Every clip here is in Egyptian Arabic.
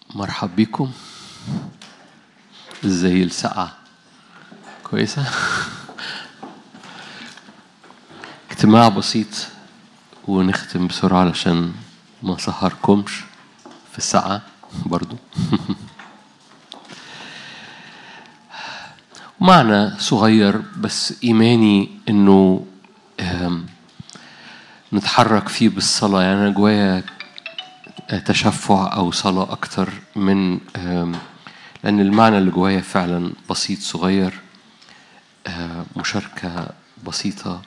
مرحب بيكم ازاي السقعة كويسة اجتماع بسيط ونختم بسرعة علشان ما سهركمش في السقعة برضو معنى صغير بس إيماني إنه آم، نتحرك فيه بالصلاة يعني أنا جوايا تشفع أو صلاة أكتر من آم، لأن المعنى اللي جوايا فعلا بسيط صغير آه، مشاركة بسيطة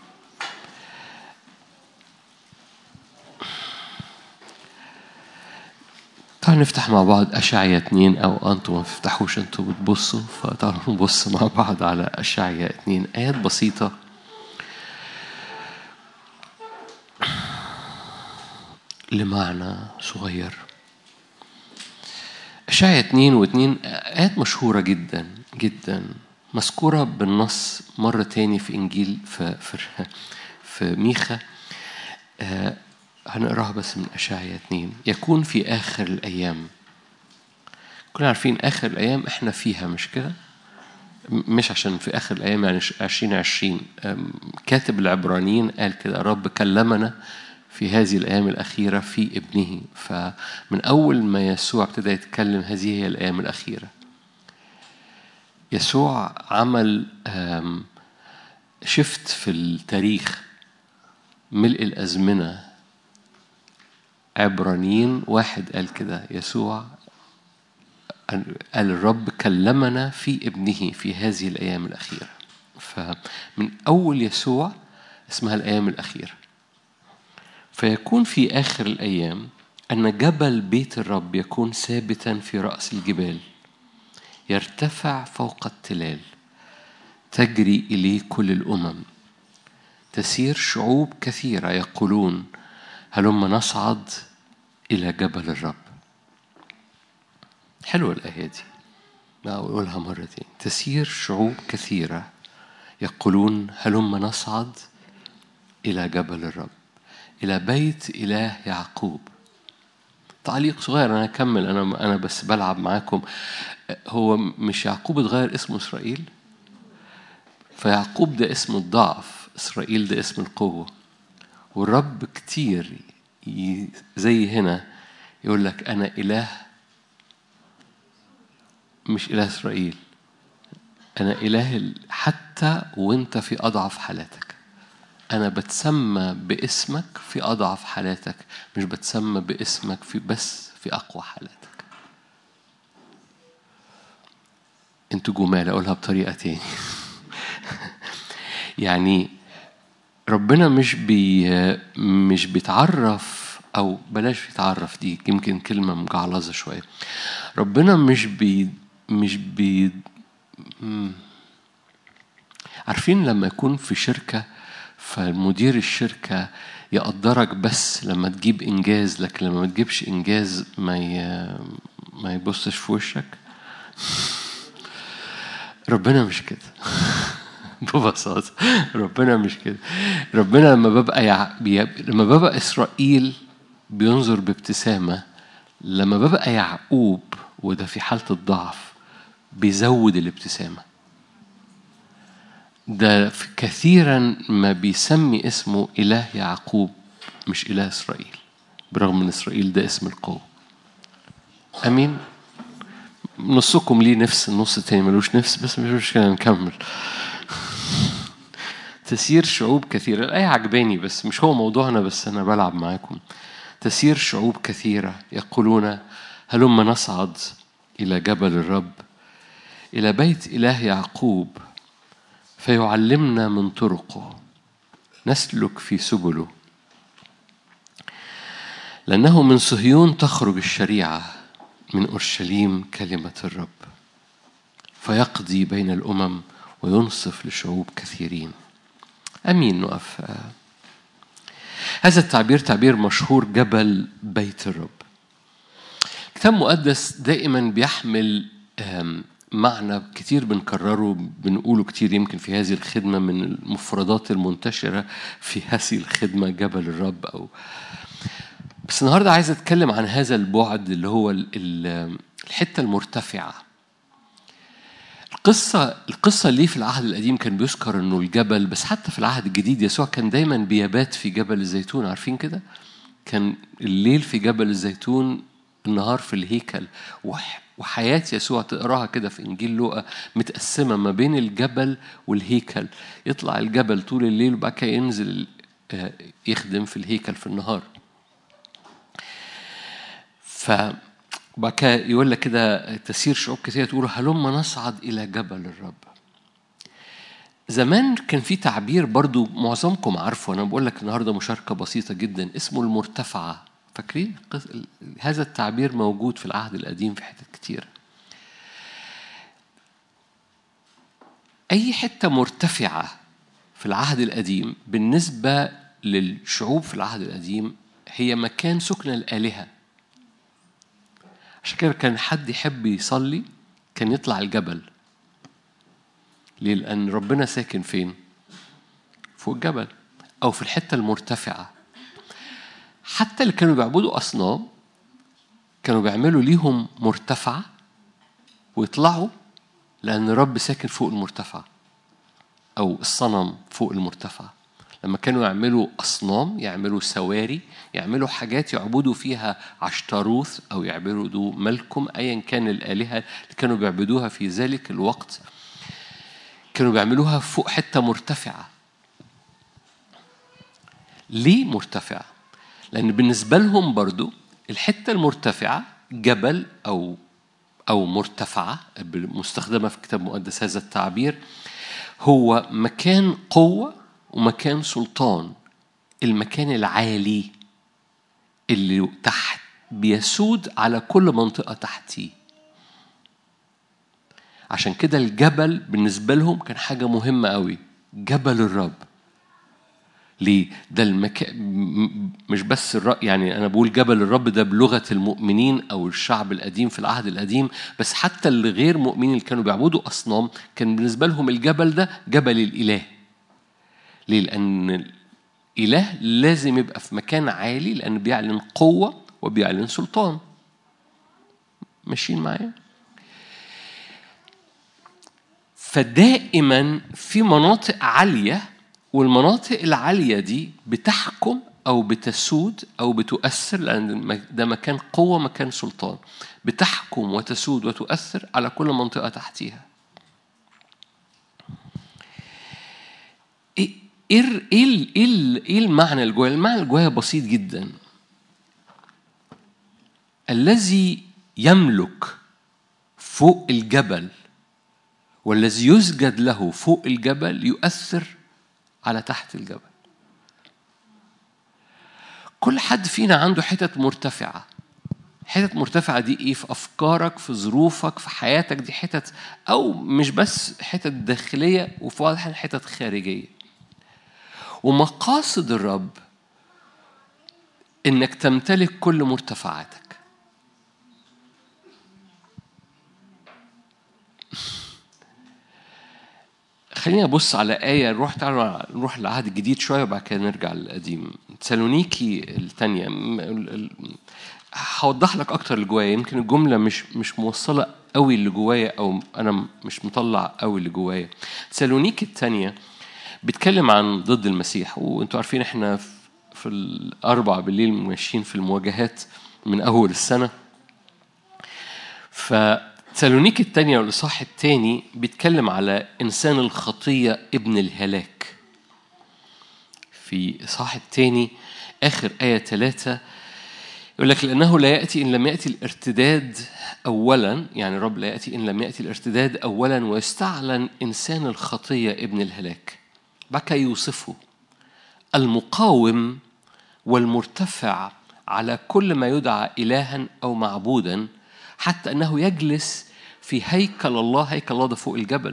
تعالوا نفتح مع بعض أشعية اتنين أو أنتوا ما تفتحوش أنتوا بتبصوا فتعالوا نبص مع بعض على أشعية اتنين آيات بسيطة لمعنى صغير أشعية اتنين واتنين آيات مشهورة جدا جدا مذكورة بالنص مرة تاني في إنجيل في في, في ميخا آه، هنقراها بس من أشعية اتنين يكون في آخر الأيام كلنا عارفين آخر الأيام إحنا فيها مش كده؟ م- مش عشان في آخر الأيام يعني عشرين عشرين كاتب العبرانيين قال كده رب كلمنا في هذه الأيام الأخيرة في ابنه فمن أول ما يسوع ابتدى يتكلم هذه هي الأيام الأخيرة يسوع عمل آم، شفت في التاريخ ملء الأزمنة عبرانيين واحد قال كده يسوع قال الرب كلمنا في ابنه في هذه الأيام الأخيرة فمن أول يسوع اسمها الأيام الأخيرة فيكون في آخر الأيام أن جبل بيت الرب يكون ثابتا في رأس الجبال يرتفع فوق التلال تجري إليه كل الأمم تسير شعوب كثيرة يقولون هلما نصعد إلى جبل الرب حلوة الآية دي ما أقولها مرتين تسير شعوب كثيرة يقولون هلما نصعد إلى جبل الرب إلى بيت إله يعقوب تعليق صغير أنا أكمل أنا أنا بس بلعب معاكم هو مش يعقوب اتغير اسمه إسرائيل فيعقوب ده اسم الضعف إسرائيل ده اسم القوة والرب كتير ي- زي هنا يقول لك أنا إله مش إله إسرائيل أنا إله ال- حتى وأنت في أضعف حالاتك أنا بتسمى باسمك في أضعف حالاتك مش بتسمى باسمك في بس في أقوى حالاتك انتوا جمال أقولها بطريقة تاني يعني ربنا مش بي مش بيتعرف او بلاش يتعرف دي يمكن كلمه مجعلظه شويه ربنا مش بي مش بي مم. عارفين لما يكون في شركه فالمدير الشركه يقدرك بس لما تجيب انجاز لكن لما ما تجيبش انجاز ما ي... ما يبصش في وشك ربنا مش كده ببساطة ربنا مش كده ربنا لما ببقى يع... بي... لما ببقى إسرائيل بينظر بابتسامة لما ببقى يعقوب وده في حالة الضعف بيزود الابتسامة ده في- كثيرا ما بيسمي اسمه إله يعقوب مش إله إسرائيل برغم من إسرائيل ده اسم القوة أمين نصكم ليه نفس النص التاني ملوش نفس بس مش مشكلة نكمل تسير شعوب كثيرة الآية عجباني بس مش هو موضوعنا بس أنا بلعب معاكم تسير شعوب كثيرة يقولون هلما نصعد إلى جبل الرب إلى بيت إله يعقوب فيعلمنا من طرقه نسلك في سبله لأنه من صهيون تخرج الشريعة من أورشليم كلمة الرب فيقضي بين الأمم وينصف لشعوب كثيرين أمين نقف هذا التعبير تعبير مشهور جبل بيت الرب كتاب مقدس دائما بيحمل آم، معنى كتير بنكرره بنقوله كتير يمكن في هذه الخدمة من المفردات المنتشرة في هذه الخدمة جبل الرب أو بس النهاردة عايز أتكلم عن هذا البعد اللي هو ال- ال- الحتة المرتفعة القصة القصة ليه في العهد القديم كان بيذكر انه الجبل بس حتى في العهد الجديد يسوع كان دايما بيبات في جبل الزيتون عارفين كده؟ كان الليل في جبل الزيتون النهار في الهيكل وحياة يسوع تقراها كده في إنجيل لوقا متقسمة ما بين الجبل والهيكل يطلع الجبل طول الليل وبعد كده ينزل آه، يخدم في الهيكل في النهار ف وبعد كده يقول لك كده تسير شعوب كثيرة تقول هلما نصعد إلى جبل الرب زمان كان في تعبير برضو معظمكم عارفه أنا بقول لك النهاردة مشاركة بسيطة جدا اسمه المرتفعة فاكرين هذا التعبير موجود في العهد القديم في حتت كتير أي حتة مرتفعة في العهد القديم بالنسبة للشعوب في العهد القديم هي مكان سكن الآلهة عشان كده كان حد يحب يصلي كان يطلع الجبل ليه؟ لأن ربنا ساكن فين؟ فوق الجبل أو في الحتة المرتفعة حتى اللي كانوا بيعبدوا أصنام كانوا بيعملوا ليهم مرتفعة ويطلعوا لأن الرب ساكن فوق المرتفع أو الصنم فوق المرتفع لما كانوا يعملوا أصنام يعملوا سواري يعملوا حاجات يعبدوا فيها عشتروث أو يعبدوا ملكم أيا كان الآلهة اللي كانوا بيعبدوها في ذلك الوقت كانوا بيعملوها فوق حتة مرتفعة ليه مرتفعة؟ لأن بالنسبة لهم برضو الحتة المرتفعة جبل أو أو مرتفعة مستخدمة في كتاب مقدس هذا التعبير هو مكان قوة ومكان سلطان المكان العالي اللي تحت بيسود على كل منطقة تحتيه عشان كده الجبل بالنسبة لهم كان حاجة مهمة قوي جبل الرب ليه؟ ده المكان مش بس الر... يعني أنا بقول جبل الرب ده بلغة المؤمنين أو الشعب القديم في العهد القديم بس حتى اللي غير مؤمنين اللي كانوا بيعبدوا أصنام كان بالنسبة لهم الجبل ده جبل الإله ليه؟ لأن الإله لازم يبقى في مكان عالي لأن بيعلن قوة وبيعلن سلطان ماشيين معايا؟ فدائما في مناطق عالية والمناطق العالية دي بتحكم أو بتسود أو بتؤثر لأن ده مكان قوة مكان سلطان بتحكم وتسود وتؤثر على كل منطقة تحتيها إيه إيه إيه, إيه المعنى اللي جوايا؟ المعنى اللي جوايا بسيط جدا الذي يملك فوق الجبل والذي يسجد له فوق الجبل يؤثر على تحت الجبل كل حد فينا عنده حتت مرتفعة حتت مرتفعة دي ايه في أفكارك في ظروفك في حياتك دي حتت أو مش بس حتت داخلية وفي بعض حتت خارجية ومقاصد الرب إنك تمتلك كل مرتفعاتك خلينا نبص على آية نروح تعالوا نروح للعهد الجديد شوية وبعد كده نرجع للقديم تسالونيكي الثانية هوضح لك أكتر اللي جوايا يمكن الجملة مش مش موصلة قوي اللي جوايا أو أنا مش مطلع قوي اللي جوايا تسالونيكي الثانية بيتكلم عن ضد المسيح وانتوا عارفين احنا في الأربع بالليل ماشيين في المواجهات من أول السنة ف تسالونيك الثانية والإصحاح الثاني بيتكلم على إنسان الخطية ابن الهلاك في إصحاح الثاني آخر آية ثلاثة يقول لك لأنه لا يأتي إن لم يأتي الارتداد أولا يعني الرب لا يأتي إن لم يأتي الارتداد أولا ويستعلن إنسان الخطية ابن الهلاك بكى يوصفه المقاوم والمرتفع على كل ما يدعى إلها أو معبودا حتى أنه يجلس في هيكل الله هيكل الله ده فوق الجبل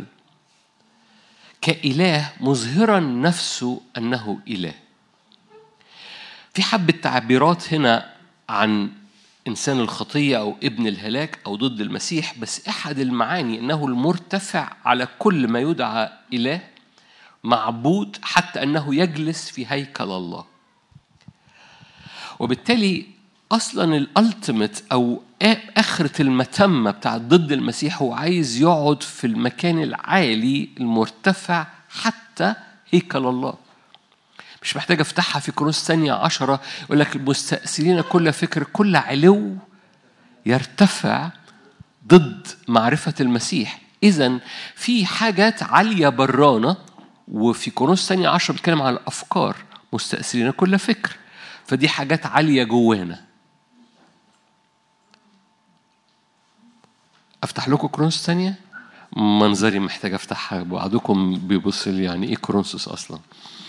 كإله مظهرا نفسه أنه إله في حبة تعبيرات هنا عن إنسان الخطية أو ابن الهلاك أو ضد المسيح بس أحد المعاني أنه المرتفع على كل ما يدعى إله معبود حتى أنه يجلس في هيكل الله وبالتالي اصلا الالتيميت او اخره المتمه بتاعت ضد المسيح هو عايز يقعد في المكان العالي المرتفع حتى هيكل الله مش محتاج افتحها في كروس ثانية عشرة يقول لك المستأثرين كل فكر كل علو يرتفع ضد معرفة المسيح إذا في حاجات عالية برانا وفي كورنثوس ثانية عشرة بيتكلم على الأفكار مستأثرين كل فكر فدي حاجات عالية جوانا أفتح لكم كورنثوس ثانية منظري محتاج أفتحها بعضكم بيبص لي يعني إيه كورنثوس أصلا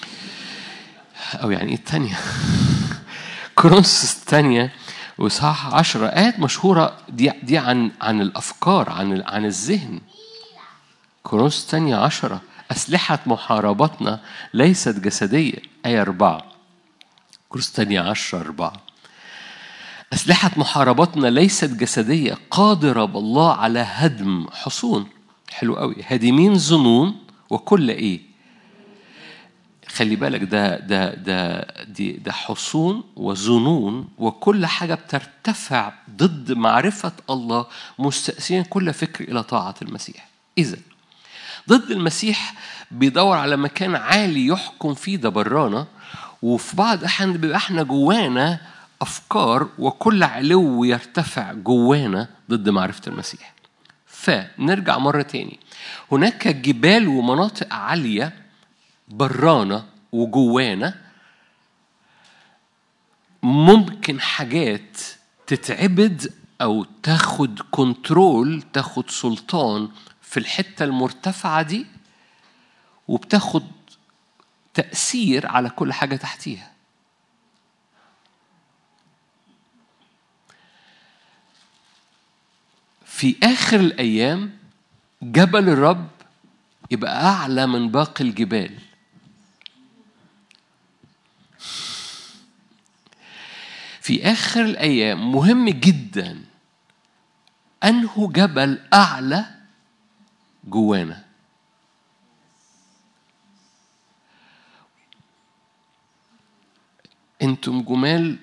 أو يعني إيه الثانية كورنثوس الثانية وصح عشرة آيات مشهورة دي دي عن عن الأفكار عن عن الذهن كورنثوس الثانية عشرة أسلحة محاربتنا ليست جسدية آية أربعة كورنثوس الثانية عشرة أربعة أسلحة محاربتنا ليست جسدية قادرة بالله على هدم حصون حلو قوي هادمين ظنون وكل إيه خلي بالك ده ده ده دي ده حصون وظنون وكل حاجه بترتفع ضد معرفه الله مستأسرين كل فكر الى طاعه المسيح. اذا ضد المسيح بيدور على مكان عالي يحكم فيه ده برانا وفي بعض الاحيان بيبقى احنا جوانا افكار وكل علو يرتفع جوانا ضد معرفه المسيح. فنرجع مره تاني هناك جبال ومناطق عاليه برانا وجوانا ممكن حاجات تتعبد او تاخد كنترول تاخد سلطان في الحته المرتفعه دي وبتاخد تاثير على كل حاجه تحتيها في اخر الايام جبل الرب يبقى اعلى من باقي الجبال في آخر الأيام مهم جدا أنه جبل أعلى جوانا انتم جمال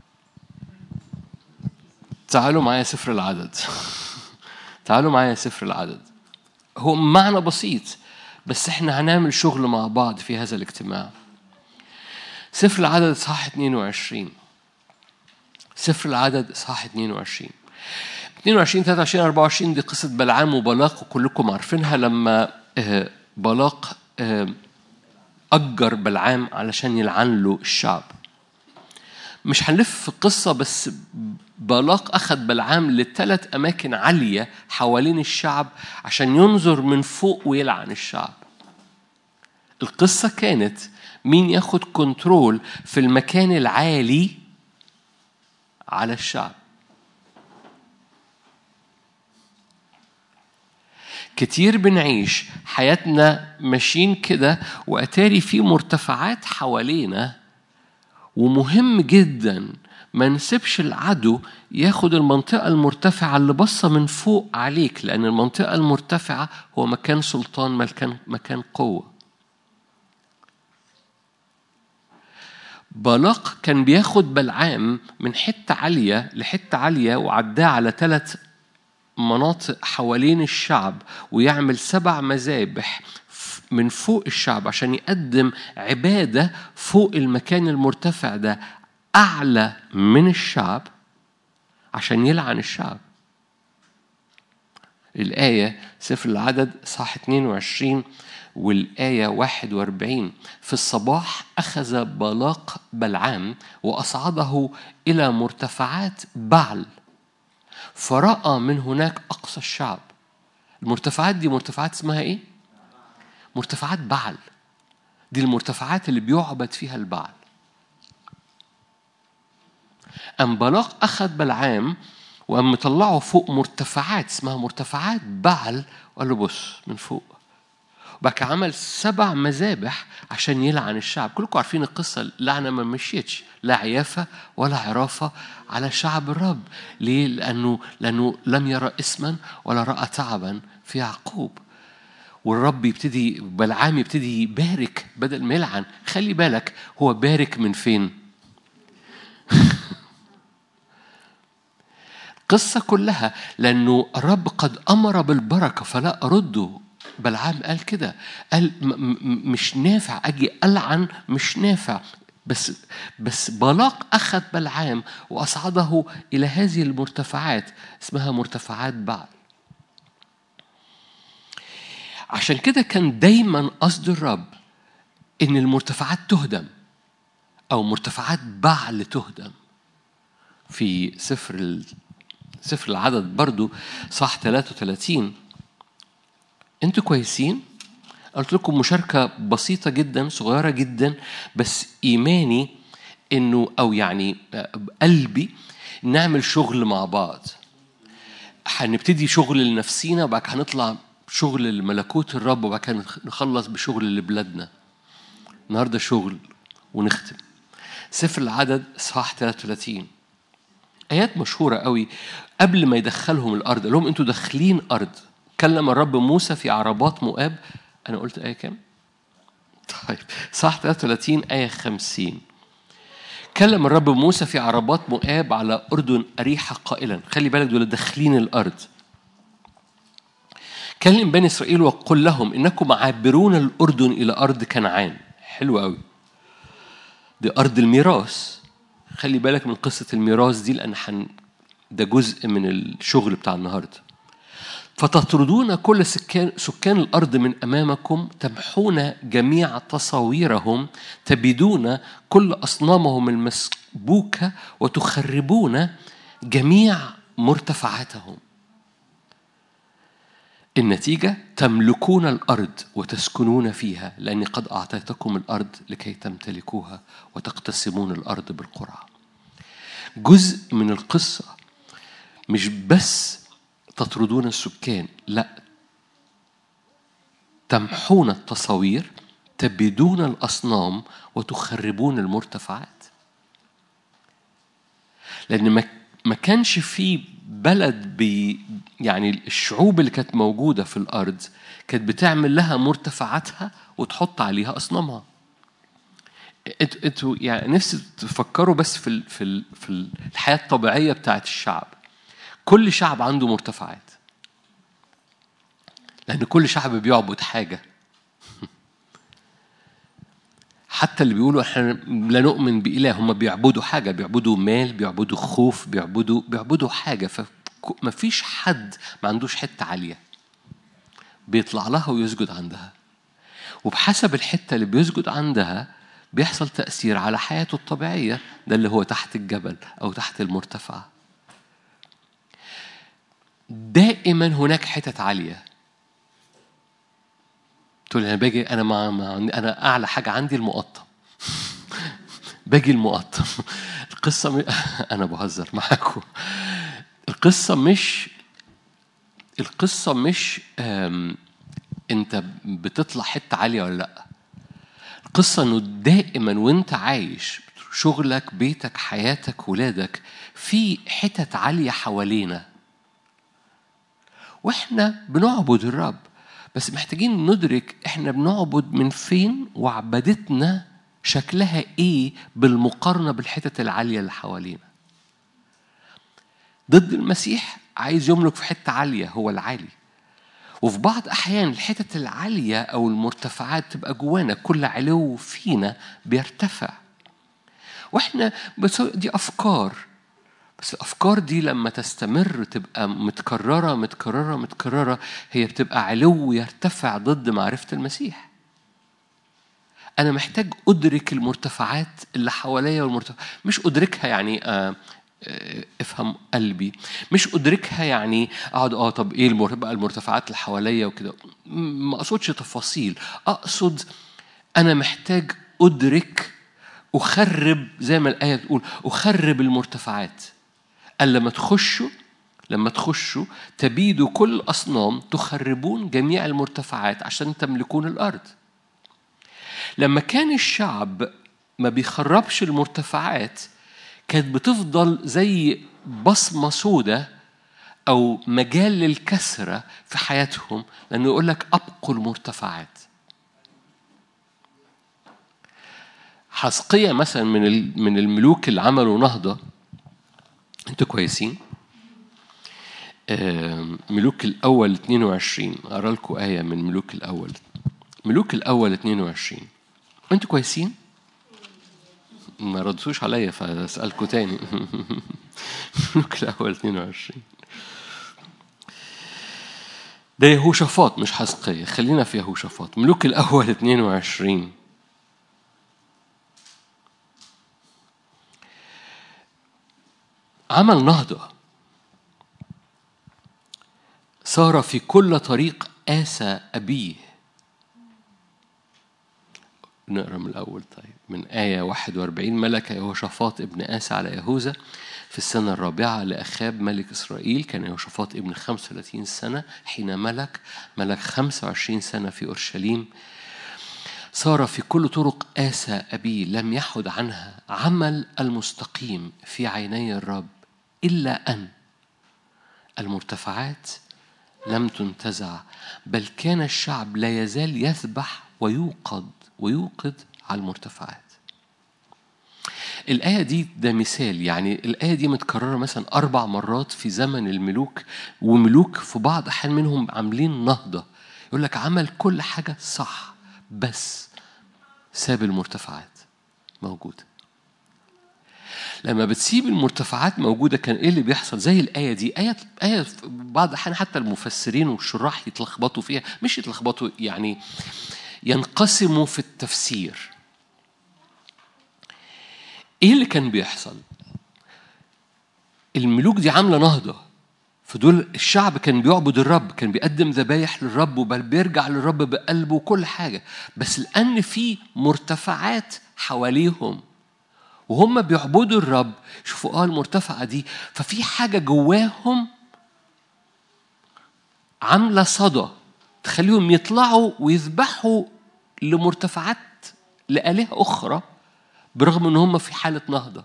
تعالوا معايا سفر العدد تعالوا معايا سفر العدد هو معنى بسيط بس احنا هنعمل شغل مع بعض في هذا الاجتماع سفر العدد صح 22 سفر العدد اصحاح 22 22 23 24 دي قصه بلعام وبلاق وكلكم عارفينها لما بلاق اجر بلعام علشان يلعن له الشعب مش هنلف في القصة بس بلاق أخذ بلعام لثلاث أماكن عالية حوالين الشعب عشان ينظر من فوق ويلعن الشعب القصة كانت مين ياخد كنترول في المكان العالي على الشعب كتير بنعيش حياتنا ماشيين كده واتاري في مرتفعات حوالينا ومهم جدا ما نسيبش العدو ياخد المنطقة المرتفعة اللي بصة من فوق عليك لأن المنطقة المرتفعة هو مكان سلطان مكان مكان قوة بلاق كان بياخد بلعام من حتة عالية لحتة عالية وعداه على ثلاث مناطق حوالين الشعب ويعمل سبع مذابح من فوق الشعب عشان يقدم عبادة فوق المكان المرتفع ده أعلى من الشعب عشان يلعن الشعب الآية سفر العدد صح 22 والآية 41 في الصباح أخذ بلاق بلعام وأصعده إلى مرتفعات بعل فرأى من هناك أقصى الشعب المرتفعات دي مرتفعات اسمها إيه؟ مرتفعات بعل دي المرتفعات اللي بيعبد فيها البعل أم بلاق أخذ بلعام وقام مطلعه فوق مرتفعات اسمها مرتفعات بعل وقال له بص من فوق بقى عمل سبع مذابح عشان يلعن الشعب كلكم عارفين القصة اللعنة ما مشيتش لا عيافة ولا عرافة على شعب الرب ليه؟ لأنه لأنه لم يرى اسما ولا رأى تعبا في يعقوب والرب يبتدي بلعام يبتدي يبارك بدل ما يلعن خلي بالك هو بارك من فين قصة كلها لأنه الرب قد أمر بالبركة فلا أرده بلعام قال كده قال مش نافع أجي ألعن مش نافع بس بس بلاق أخذ بلعام وأصعده إلى هذه المرتفعات اسمها مرتفعات بعل عشان كده كان دايما قصد الرب إن المرتفعات تهدم أو مرتفعات بعل تهدم في سفر سفر العدد برضو صح 33 انتوا كويسين قلت لكم مشاركة بسيطة جدا صغيرة جدا بس إيماني إنه أو يعني قلبي نعمل شغل مع بعض هنبتدي شغل لنفسينا وبعد كده هنطلع شغل لملكوت الرب وبعد كده نخلص بشغل لبلادنا النهارده شغل ونختم سفر العدد صح 33 آيات مشهورة قوي قبل ما يدخلهم الأرض قال لهم أنتوا داخلين أرض كلم الرب موسى في عربات مؤاب أنا قلت آية كام؟ طيب صح 33 آية 50 كلم الرب موسى في عربات مؤاب على أردن أريحة قائلا خلي بالك دول داخلين الأرض كلم بني إسرائيل وقل لهم إنكم عابرون الأردن إلى أرض كنعان حلو قوي دي أرض الميراث خلي بالك من قصة الميراث دي لأن حن ده جزء من الشغل بتاع النهارده فتطردون كل سكان سكان الارض من امامكم تمحون جميع تصاويرهم تبيدون كل اصنامهم المسبوكه وتخربون جميع مرتفعاتهم النتيجة تملكون الأرض وتسكنون فيها لأني قد أعطيتكم الأرض لكي تمتلكوها وتقتسمون الأرض بالقرعة جزء من القصة مش بس تطردون السكان لا تمحون التصاوير تبيدون الأصنام وتخربون المرتفعات لأن ما كانش في بلد بي يعني الشعوب اللي كانت موجودة في الأرض كانت بتعمل لها مرتفعاتها وتحط عليها أصنامها انتوا يعني نفسي تفكروا بس في في في الحياه الطبيعيه بتاعت الشعب كل شعب عنده مرتفعات لأن كل شعب بيعبد حاجة حتى اللي بيقولوا احنا لا نؤمن بإله هم بيعبدوا حاجة بيعبدوا مال بيعبدوا خوف بيعبدوا بيعبدوا حاجة فما فيش حد ما عندوش حتة عالية بيطلع لها ويسجد عندها وبحسب الحتة اللي بيسجد عندها بيحصل تأثير على حياته الطبيعية ده اللي هو تحت الجبل أو تحت المرتفع دائما هناك حتت عالية تقول انا باجي انا ما, ما انا اعلى حاجه عندي المقطم باجي المقطم القصه م... انا بهزر معاكم القصه مش القصه مش أم... انت بتطلع حته عاليه ولا لا القصه انه دائما وانت عايش شغلك بيتك حياتك ولادك في حتت عاليه حوالينا واحنا بنعبد الرب بس محتاجين ندرك احنا بنعبد من فين وعبادتنا شكلها ايه بالمقارنه بالحتت العاليه اللي حوالينا ضد المسيح عايز يملك في حته عاليه هو العالي وفي بعض احيان الحتت العاليه او المرتفعات تبقى جوانا كل علو فينا بيرتفع واحنا دي افكار بس الافكار دي لما تستمر تبقى متكرره متكرره متكرره هي بتبقى علو يرتفع ضد معرفه المسيح انا محتاج ادرك المرتفعات اللي حواليا والمرتفع مش ادركها يعني آه افهم قلبي مش ادركها يعني اقعد اه طب ايه بقى المرتفعات اللي حواليا وكده ما اقصدش تفاصيل اقصد انا محتاج ادرك اخرب زي ما الايه تقول اخرب المرتفعات قال لما تخشوا لما تخشوا تبيدوا كل الأصنام تخربون جميع المرتفعات عشان تملكون الأرض لما كان الشعب ما بيخربش المرتفعات كانت بتفضل زي بصمة سودة أو مجال للكسرة في حياتهم لأنه يقول لك أبقوا المرتفعات حسقية مثلا من من الملوك اللي عملوا نهضة انتوا كويسين آم، ملوك الأول 22 أقرأ لكم آية من ملوك الأول ملوك الأول 22 أنتوا كويسين؟ ما ردتوش عليا فأسألكم تاني ملوك الأول 22 ده يهوشافاط مش حسقية خلينا في يهوشافاط ملوك الأول 22 عمل نهضة سار في كل طريق آسى أبيه نقرا من الأول طيب من آية 41 ملك يهوشافاط ابن آسى على يهوذا في السنة الرابعة لأخاب ملك إسرائيل كان يهوشافاط ابن 35 سنة حين ملك ملك 25 سنة في أورشليم سار في كل طرق آسى أبيه لم يحد عنها عمل المستقيم في عيني الرب إلا أن المرتفعات لم تنتزع بل كان الشعب لا يزال يذبح ويوقد ويوقد على المرتفعات الآية دي ده مثال يعني الآية دي متكررة مثلا أربع مرات في زمن الملوك وملوك في بعض أحيان منهم عاملين نهضة يقول لك عمل كل حاجة صح بس ساب المرتفعات موجودة لما بتسيب المرتفعات موجودة كان إيه اللي بيحصل زي الآية دي آية آية في بعض الأحيان حتى المفسرين والشراح يتلخبطوا فيها مش يتلخبطوا يعني ينقسموا في التفسير ايه اللي كان بيحصل الملوك دي عامله نهضه فدول الشعب كان بيعبد الرب كان بيقدم ذبايح للرب وبل بيرجع للرب بقلبه وكل حاجه بس لان في مرتفعات حواليهم وهم بيعبدوا الرب شوفوا اه المرتفعه دي ففي حاجه جواهم عامله صدى تخليهم يطلعوا ويذبحوا لمرتفعات لآلهة أخرى برغم ان هم في حاله نهضه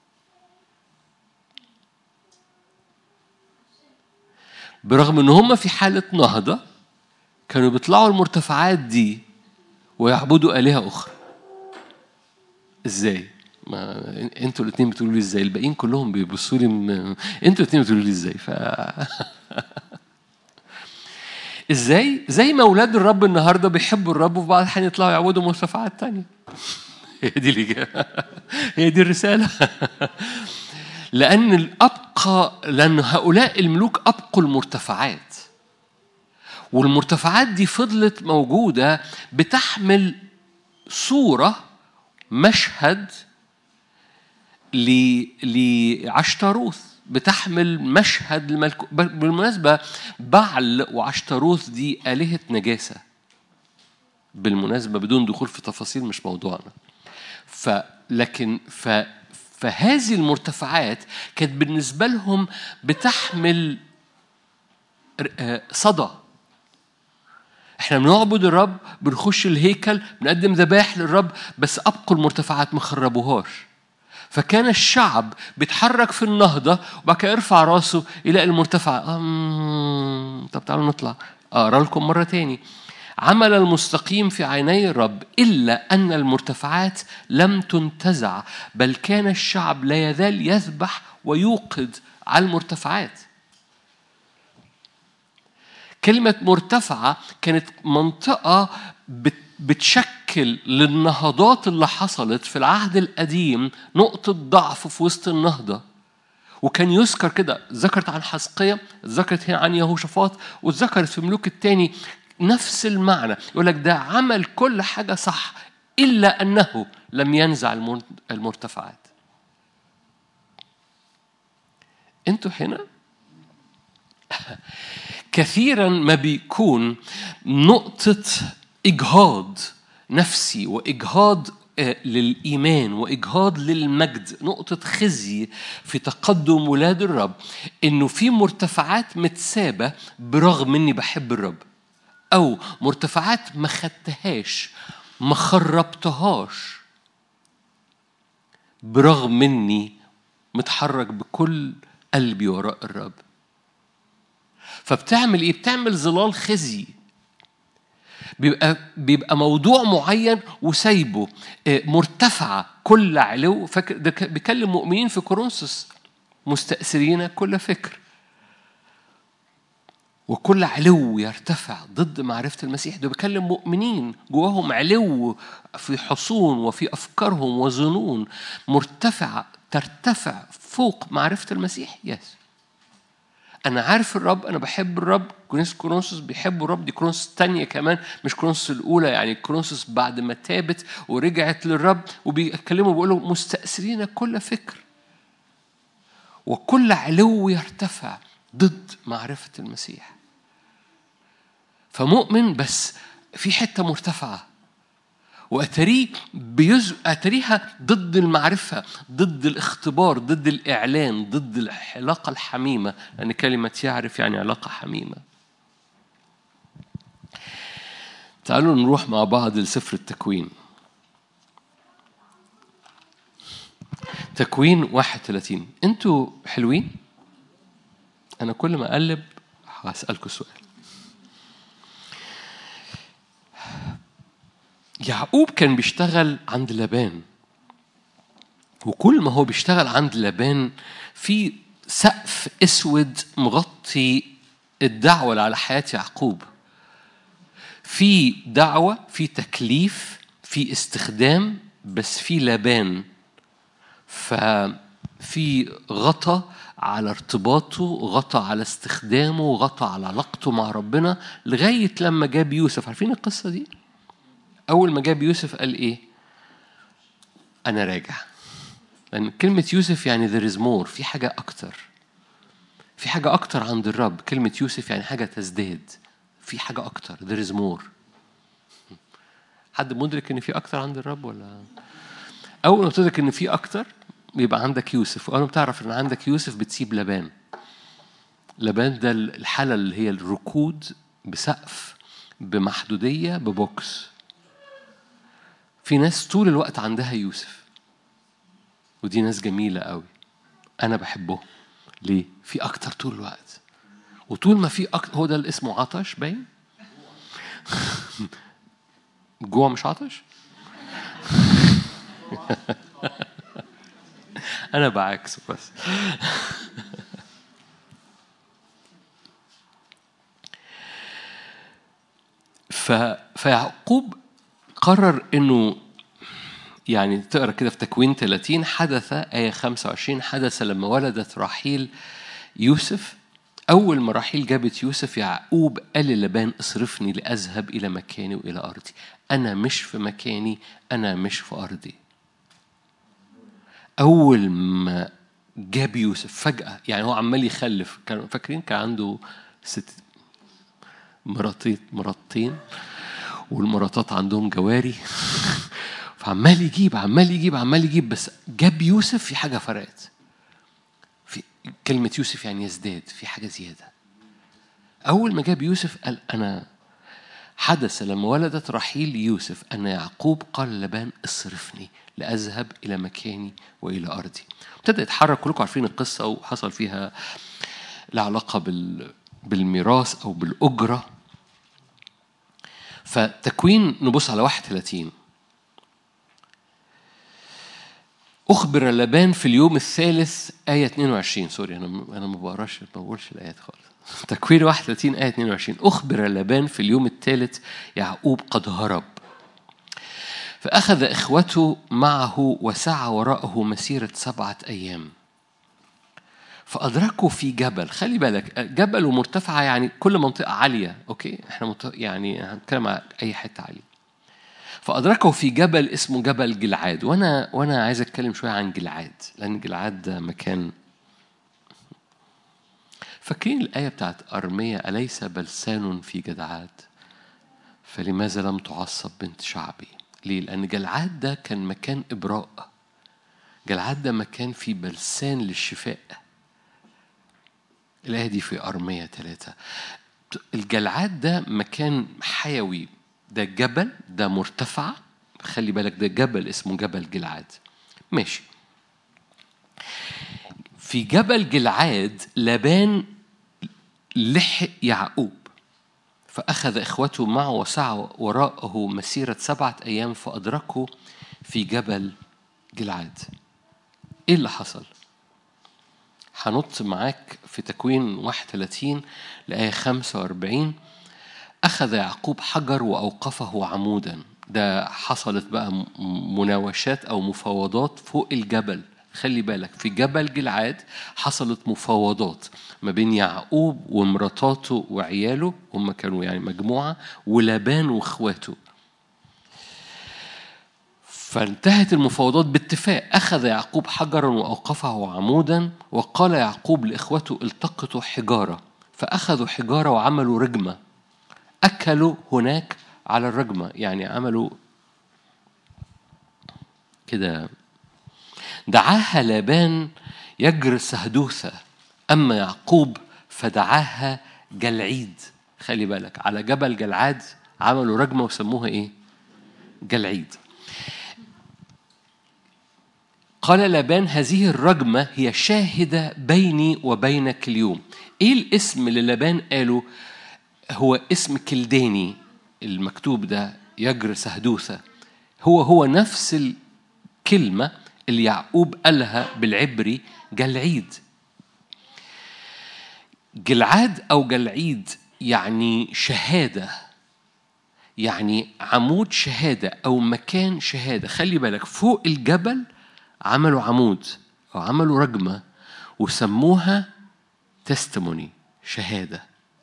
برغم ان هم في حاله نهضه كانوا بيطلعوا المرتفعات دي ويعبدوا الهه اخرى ازاي ما انتوا الاثنين بتقولوا لي ازاي الباقيين كلهم بيبصوا لي م... انتوا الاثنين بتقولوا لي ازاي ف ازاي زي ما اولاد الرب النهارده بيحبوا الرب وفي بعض الاحيان يطلعوا يعبدوا مرتفعات تانية هي دي الإجابة هي دي الرسالة لأن الأبقى لأن هؤلاء الملوك أبقوا المرتفعات والمرتفعات دي فضلت موجودة بتحمل صورة مشهد ل- لعشتروث بتحمل مشهد الملكوت بالمناسبة بعل وعشتروث دي آلهة نجاسة بالمناسبة بدون دخول في تفاصيل مش موضوعنا ف لكن ف فهذه المرتفعات كانت بالنسبة لهم بتحمل ر- آه، صدى احنا بنعبد الرب بنخش الهيكل بنقدم ذبائح للرب بس ابقوا المرتفعات ما خربوهاش فكان الشعب بيتحرك في النهضة وبعد كده يرفع راسه يلاقي المرتفع أمم، طب تعالوا نطلع أقرأ لكم مرة تاني عمل المستقيم في عيني الرب إلا أن المرتفعات لم تنتزع بل كان الشعب لا يزال يذبح ويوقد على المرتفعات كلمة مرتفعة كانت منطقة بت- بتشكل للنهضات اللي حصلت في العهد القديم نقطة ضعف في وسط النهضة وكان يذكر كده ذكرت عن حسقية ذكرت هنا عن يهوشافاط وذكرت في ملوك التاني نفس المعنى يقول لك ده عمل كل حاجة صح إلا أنه لم ينزع المر- المرتفعات انتوا هنا كثيرا ما بيكون نقطة إجهاض نفسي وإجهاض آه، للإيمان وإجهاض للمجد نقطة خزي في تقدم ولاد الرب إنه في مرتفعات متسابة برغم إني بحب الرب أو مرتفعات ما خدتهاش ما خربتهاش برغم إني متحرك بكل قلبي وراء الرب فبتعمل ايه؟ بتعمل ظلال خزي بيبقى بيبقى موضوع معين وسايبه آه، مرتفعه كل علو فاكر ده ك- بيكلم مؤمنين في كورنثوس مستأثرين كل فكر وكل علو يرتفع ضد معرفة المسيح ده بيكلم مؤمنين جواهم علو في حصون وفي أفكارهم وظنون مرتفعة ترتفع فوق معرفة المسيح يس أنا عارف الرب أنا بحب الرب كورنثوس كورنثوس بيحبوا الرب دي كورنثوس الثانية كمان مش كورنثوس الأولى يعني كورنثوس بعد ما تابت ورجعت للرب وبيتكلموا بيقولوا مستأثرين كل فكر وكل علو يرتفع ضد معرفة المسيح فمؤمن بس في حتة مرتفعة وأتريه بيز... أتريها ضد المعرفة ضد الاختبار ضد الإعلان ضد العلاقة الحميمة لأن كلمة يعرف يعني علاقة حميمة تعالوا نروح مع بعض لسفر التكوين تكوين 31 انتوا حلوين انا كل ما اقلب هسالكم سؤال يعقوب كان بيشتغل عند لابان وكل ما هو بيشتغل عند لابان في سقف اسود مغطي الدعوه اللي على حياه يعقوب في دعوه في تكليف في استخدام بس في لابان ففي غطى على ارتباطه غطى على استخدامه غطى على علاقته مع ربنا لغايه لما جاب يوسف عارفين القصه دي أول ما جاب يوسف قال إيه؟ أنا راجع. لأن كلمة يوسف يعني there is more في حاجة أكتر. في حاجة أكتر عند الرب، كلمة يوسف يعني حاجة تزداد. في حاجة أكتر there is more. حد مدرك إن في أكتر عند الرب ولا؟ أول ما تدرك إن في أكتر يبقى عندك يوسف، وأول ما بتعرف إن عندك يوسف بتسيب لبان. لبان ده الحالة اللي هي الركود بسقف بمحدودية ببوكس. في ناس طول الوقت عندها يوسف ودي ناس جميلة قوي أنا بحبهم ليه؟ في أكتر طول الوقت وطول ما في أكتر هو ده اللي اسمه عطش باين جوع مش عطش أنا بعكس بس ف... فيعقوب قرر انه يعني تقرا كده في تكوين 30 حدث آية 25 حدث لما ولدت راحيل يوسف أول ما راحيل جابت يوسف يعقوب قال للبان اصرفني لأذهب إلى مكاني وإلى أرضي أنا مش في مكاني أنا مش في أرضي أول ما جاب يوسف فجأة يعني هو عمال يخلف كانوا فاكرين كان عنده ست مراتين مراتين والمراتات عندهم جواري فعمال يجيب عمال يجيب عمال يجيب بس جاب يوسف في حاجة فرقت في كلمة يوسف يعني يزداد في حاجة زيادة أول ما جاب يوسف قال أنا حدث لما ولدت رحيل يوسف أن يعقوب قال لبان اصرفني لأذهب إلى مكاني وإلى أرضي ابتدى يتحرك كلكم عارفين القصة وحصل فيها العلاقة بال بالميراث أو بالأجرة فتكوين نبص على 31 أخبر لبان في اليوم الثالث آية 22 سوري أنا أنا ما بقراش ما بقولش الآيات خالص تكوين 31 آية 22 أخبر لبان في اليوم الثالث يعقوب قد هرب فأخذ إخوته معه وسعى وراءه مسيرة سبعة أيام فأدركوا في جبل خلي بالك جبل ومرتفعة يعني كل منطقة عالية أوكي إحنا يعني هنتكلم على أي حتة عالية فأدركوا في جبل اسمه جبل جلعاد وأنا وأنا عايز أتكلم شوية عن جلعاد لأن جلعاد ده مكان فاكرين الآية بتاعت أرمية أليس بلسان في جدعاد فلماذا لم تعصب بنت شعبي ليه؟ لأن جلعاد ده كان مكان إبراء جلعاد ده مكان فيه بلسان للشفاء الآية دي في أرمية ثلاثة الجلعاد ده مكان حيوي ده جبل ده مرتفع خلي بالك ده جبل اسمه جبل جلعاد ماشي في جبل جلعاد لبان لحق يعقوب فأخذ إخوته معه وسعى وراءه مسيرة سبعة أيام فأدركوا في جبل جلعاد إيه اللي حصل؟ هنط معاك في تكوين 31 لآية 45 أخذ يعقوب حجر وأوقفه عمودا ده حصلت بقى مناوشات أو مفاوضات فوق الجبل خلي بالك في جبل جلعاد حصلت مفاوضات ما بين يعقوب ومراتاته وعياله هم كانوا يعني مجموعة ولابان واخواته فانتهت المفاوضات باتفاق أخذ يعقوب حجرا وأوقفه عمودا وقال يعقوب لإخوته التقطوا حجارة فأخذوا حجارة وعملوا رجمة أكلوا هناك على الرجمة يعني عملوا كده دعاها لابان يجر سهدوثة أما يعقوب فدعاها جلعيد خلي بالك على جبل جلعاد عملوا رجمة وسموها إيه؟ جلعيد قال لابان هذه الرجمة هي شاهدة بيني وبينك اليوم إيه الاسم اللي لابان قاله هو اسم كلداني المكتوب ده يجر سهدوثة هو هو نفس الكلمة اللي يعقوب قالها بالعبري جلعيد جلعاد أو جلعيد يعني شهادة يعني عمود شهادة أو مكان شهادة خلي بالك فوق الجبل عملوا عمود أو عملوا رجمة وسموها تستموني شهادة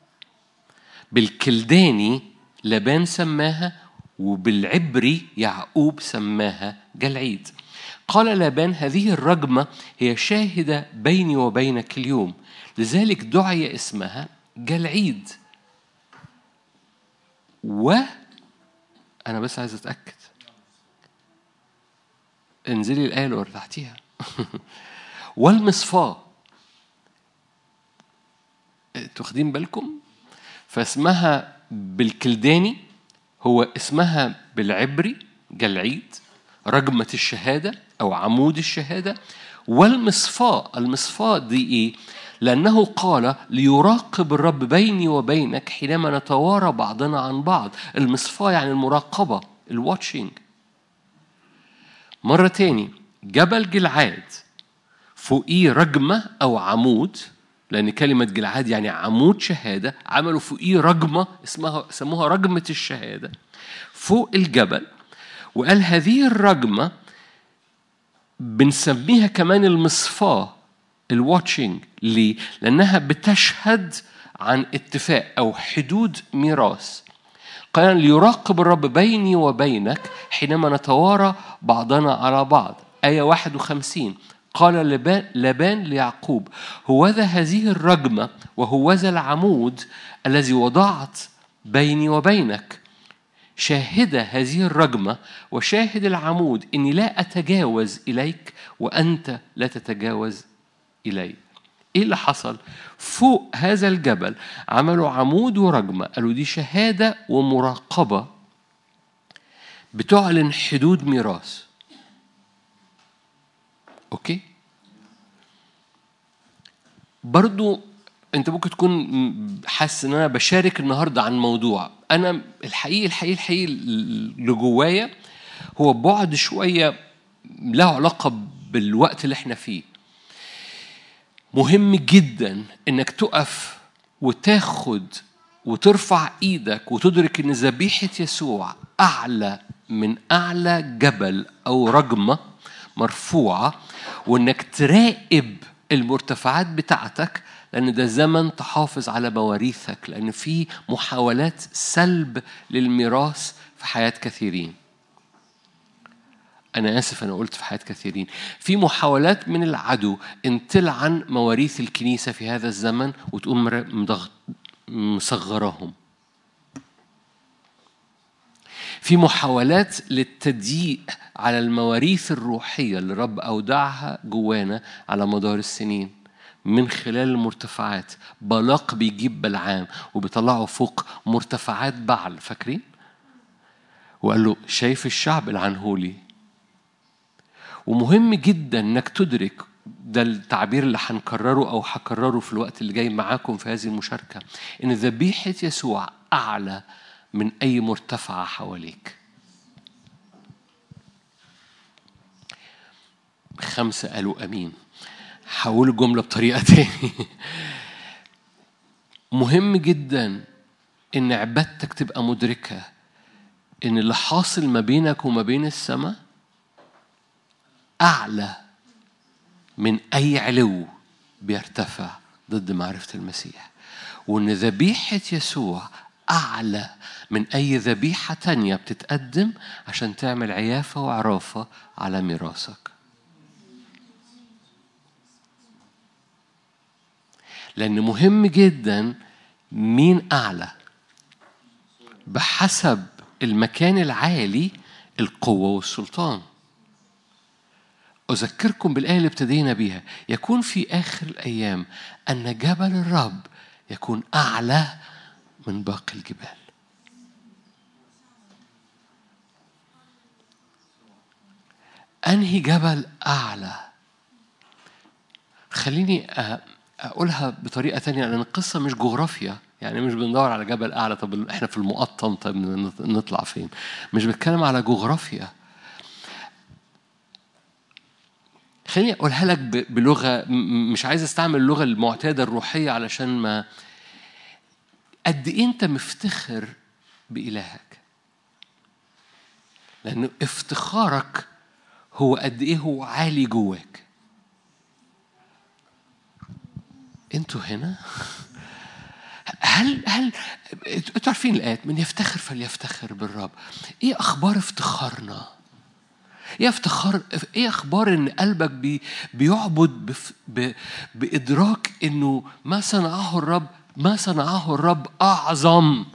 بالكلداني لبان سماها وبالعبري يعقوب سماها جلعيد قال لابان هذه الرجمة هي شاهدة بيني وبينك اليوم لذلك دعي اسمها جلعيد و أنا بس عايز أتأكد انزلي الآية اللي تحتيها والمصفاة انتوا واخدين بالكم فاسمها بالكلداني هو اسمها بالعبري جلعيد رجمة الشهادة أو عمود الشهادة والمصفاة المصفاة دي إيه؟ لأنه قال ليراقب الرب بيني وبينك حينما نتوارى بعضنا عن بعض المصفاة يعني المراقبة الواتشنج مرة تاني جبل جلعاد فوقيه رجمة أو عمود لأن كلمة جلعاد يعني عمود شهادة عملوا فوقيه رجمة اسمها سموها رجمة الشهادة فوق الجبل وقال هذه الرجمة بنسميها كمان المصفاة الواتشنج ليه؟ لأنها بتشهد عن اتفاق أو حدود ميراث قال ليراقب الرب بيني وبينك حينما نتوارى بعضنا على بعض آية 51 قال لبان, لبان ليعقوب هوذا هذه الرجمة وهوذا العمود الذي وضعت بيني وبينك شاهدة هذه الرجمة وشاهد العمود إني لا أتجاوز إليك وأنت لا تتجاوز إلي إيه اللي حصل؟ فوق هذا الجبل عملوا عمود ورجمة قالوا دي شهادة ومراقبة بتعلن حدود ميراث أوكي؟ برضو انت ممكن تكون حاسس ان انا بشارك النهارده عن موضوع انا الحقيقي الحقيقي الحقيقي اللي جوايا هو بعد شويه له علاقه بالوقت اللي احنا فيه مهم جدا انك تقف وتاخد وترفع ايدك وتدرك ان ذبيحه يسوع اعلى من اعلى جبل او رجمه مرفوعه وانك تراقب المرتفعات بتاعتك لأن ده زمن تحافظ على مواريثك لأن في محاولات سلب للميراث في حياة كثيرين أنا آسف أنا قلت في حياة كثيرين في محاولات من العدو أن تلعن مواريث الكنيسة في هذا الزمن وتقوم مصغراهم في محاولات للتضييق على المواريث الروحية اللي رب أودعها جوانا على مدار السنين من خلال المرتفعات بلاق بيجيب بلعام وبيطلعه فوق مرتفعات بعل فاكرين؟ وقال له شايف الشعب العنهولي ومهم جدا انك تدرك ده التعبير اللي هنكرره او هكرره في الوقت اللي جاي معاكم في هذه المشاركه ان ذبيحه يسوع اعلى من اي مرتفعه حواليك خمسه قالوا امين حول الجملة بطريقة تاني مهم جدا إن عبادتك تبقى مدركة إن اللي حاصل ما بينك وما بين السماء أعلى من أي علو بيرتفع ضد معرفة المسيح وإن ذبيحة يسوع أعلى من أي ذبيحة تانية بتتقدم عشان تعمل عيافة وعرافة على ميراثك لأن مهم جدا مين أعلى بحسب المكان العالي القوة والسلطان أذكركم بالآية اللي ابتدينا بيها يكون في آخر الأيام أن جبل الرب يكون أعلى من باقي الجبال أنهي جبل أعلى خليني أقولها بطريقة تانية لأن القصة مش جغرافيا يعني مش بندور على جبل أعلى طب إحنا في المقطم طب نطلع فين مش بتكلم على جغرافيا خليني أقولها لك بلغة مش عايز أستعمل اللغة المعتادة الروحية علشان ما قد إيه أنت مفتخر بإلهك لأن افتخارك هو قد إيه هو عالي جواك أنتوا هنا هل هل انتوا عارفين الآيات من يفتخر فليفتخر بالرب إيه أخبار افتخارنا؟ ايه افتخار ايه اخبار ان قلبك بي بيعبد بف ب بادراك انه ما صنعه الرب ما صنعه الرب اعظم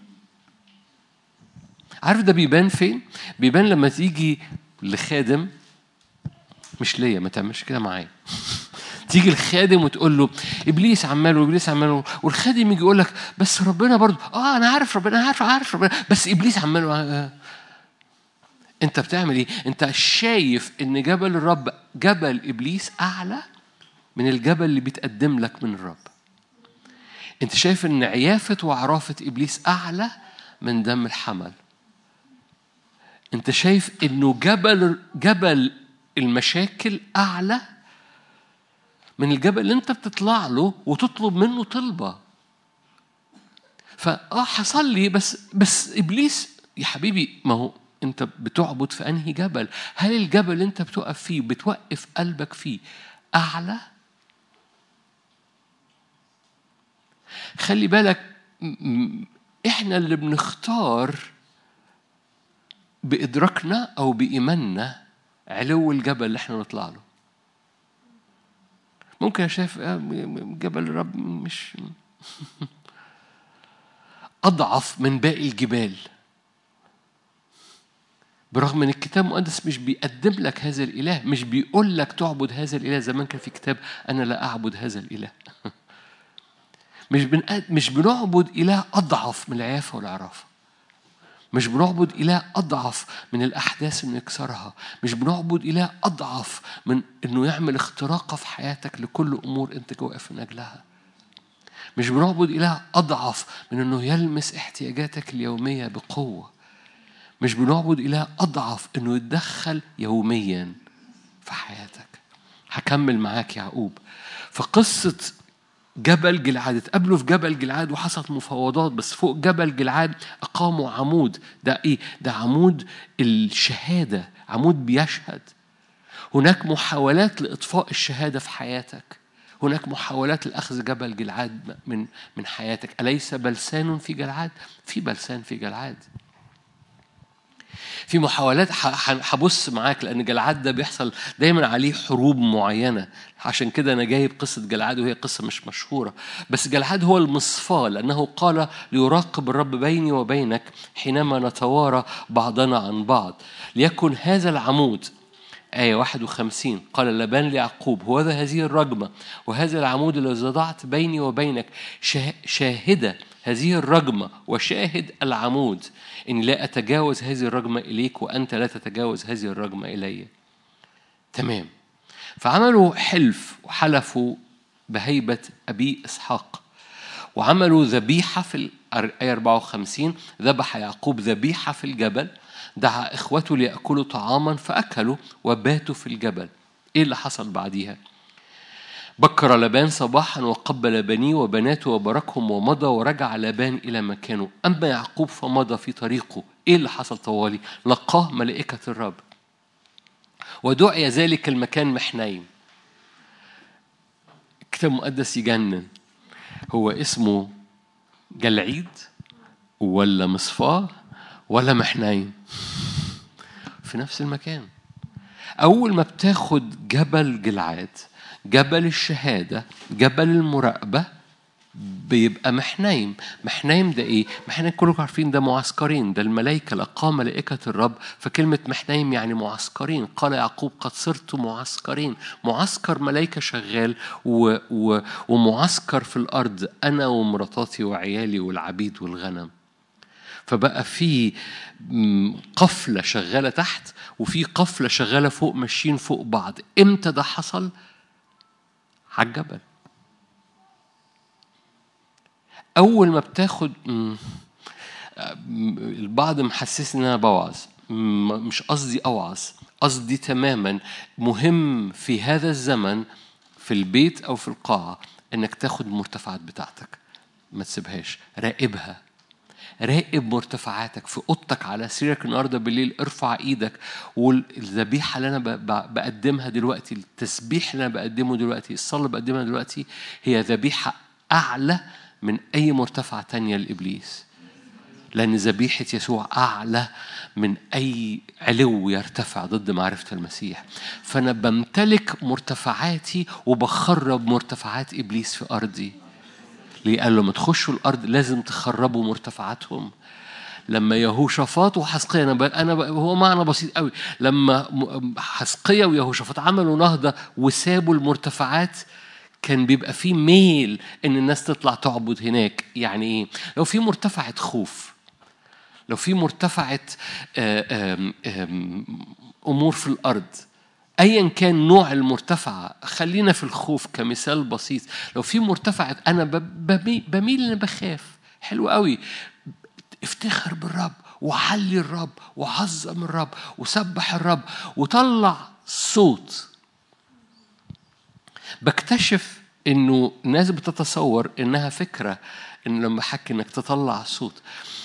عارف ده بيبان فين بيبان لما تيجي لخادم مش ليا ما تعملش كده معايا تيجي الخادم وتقول له ابليس عمال وابليس عمال والخادم يجي يقول لك بس ربنا برضه اه انا عارف ربنا انا عارف عارف ربنا بس ابليس عمال آه. انت بتعمل ايه انت شايف ان جبل الرب جبل ابليس اعلى من الجبل اللي بيتقدم لك من الرب انت شايف ان عيافه وعرافه ابليس اعلى من دم الحمل انت شايف انه جبل جبل المشاكل اعلى من الجبل اللي انت بتطلع له وتطلب منه طلبه فاه حصل لي بس بس ابليس يا حبيبي ما هو انت بتعبد في انهي جبل هل الجبل اللي انت بتقف فيه بتوقف قلبك فيه اعلى خلي بالك احنا اللي بنختار بادراكنا او بايماننا علو الجبل اللي احنا نطلع له ممكن شايف جبل الرب مش اضعف من باقي الجبال برغم ان الكتاب المقدس مش بيقدم لك هذا الاله مش بيقول لك تعبد هذا الاله زمان كان في كتاب انا لا اعبد هذا الاله مش بن... مش بنعبد اله اضعف من العيافه والعرافه مش بنعبد إله أضعف من الأحداث إنه يكسرها مش بنعبد إله أضعف من إنه يعمل اختراقة في حياتك لكل أمور أنت واقف من أجلها مش بنعبد إله أضعف من إنه يلمس احتياجاتك اليومية بقوة مش بنعبد إله أضعف إنه يتدخل يوميا في حياتك هكمل معاك يعقوب فقصة جبل جلعاد اتقابلوا في جبل جلعاد وحصلت مفاوضات بس فوق جبل جلعاد أقاموا عمود ده إيه؟ ده عمود الشهادة عمود بيشهد هناك محاولات لإطفاء الشهادة في حياتك هناك محاولات لأخذ جبل جلعاد من من حياتك أليس بلسان في جلعاد؟ في بلسان في جلعاد في محاولات هبص معاك لان جلعاد ده بيحصل دايما عليه حروب معينه عشان كده انا جايب قصه جلعاد وهي قصه مش مشهوره بس جلعاد هو المصفاه لانه قال ليراقب الرب بيني وبينك حينما نتوارى بعضنا عن بعض ليكن هذا العمود آية 51 قال لبان ليعقوب هو ذا هذه الرجمة وهذا العمود الذي وضعت بيني وبينك شاهدة هذه الرجمة وشاهد العمود إني لا أتجاوز هذه الرجمة إليك وأنت لا تتجاوز هذه الرجمة إلي تمام فعملوا حلف وحلفوا بهيبة أبي إسحاق وعملوا ذبيحة في الآية 54 ذبح يعقوب ذبيحة في الجبل دعا إخوته ليأكلوا طعاما فأكلوا وباتوا في الجبل إيه اللي حصل بعديها؟ بكر لبان صباحا وقبل بنيه وبناته وباركهم ومضى ورجع لبان إلى مكانه أما يعقوب فمضى في طريقه إيه اللي حصل طوالي لقاه ملائكة الرب ودعي ذلك المكان محنين الكتاب المقدس يجنن هو اسمه جلعيد ولا مصفاه ولا محنين في نفس المكان أول ما بتاخد جبل جلعاد جبل الشهادة جبل المراقبة بيبقى محنايم محنايم ده ايه محنايم كلكم عارفين ده معسكرين ده الملائكة لقى ملائكة الرب فكلمة محنايم يعني معسكرين قال يعقوب قد صرت معسكرين معسكر ملائكة شغال و و ومعسكر في الأرض أنا ومراتاتي وعيالي والعبيد والغنم فبقى في قفلة شغالة تحت وفي قفلة شغالة فوق ماشيين فوق بعض امتى ده حصل؟ على الجبل أول ما بتاخد البعض محسسني إن أنا بوعظ مش قصدي أوعظ قصدي تماما مهم في هذا الزمن في البيت أو في القاعة إنك تاخد المرتفعات بتاعتك ما تسيبهاش راقبها راقب مرتفعاتك في اوضتك على سريرك النهارده بالليل ارفع ايدك والذبيحه اللي انا بقدمها دلوقتي التسبيح اللي انا بقدمه دلوقتي الصلاه اللي بقدمها دلوقتي هي ذبيحه اعلى من اي مرتفعه تانية لابليس لأن ذبيحة يسوع أعلى من أي علو يرتفع ضد معرفة المسيح فأنا بمتلك مرتفعاتي وبخرب مرتفعات إبليس في أرضي ليه قال لما تخشوا الارض لازم تخربوا مرتفعاتهم لما يهوشافاط وحسقية انا ب... انا ب... هو معنى بسيط قوي لما حسقية ويهوشافاط عملوا نهضه وسابوا المرتفعات كان بيبقى في ميل ان الناس تطلع تعبد هناك يعني ايه لو في مرتفعه خوف لو في مرتفعه امور في الارض ايا كان نوع المرتفعه خلينا في الخوف كمثال بسيط لو في مرتفعه انا بميل انا بخاف حلو قوي افتخر بالرب وعلي الرب وعظم الرب وسبح الرب وطلع صوت بكتشف انه الناس بتتصور انها فكره ان لما حكي انك تطلع صوت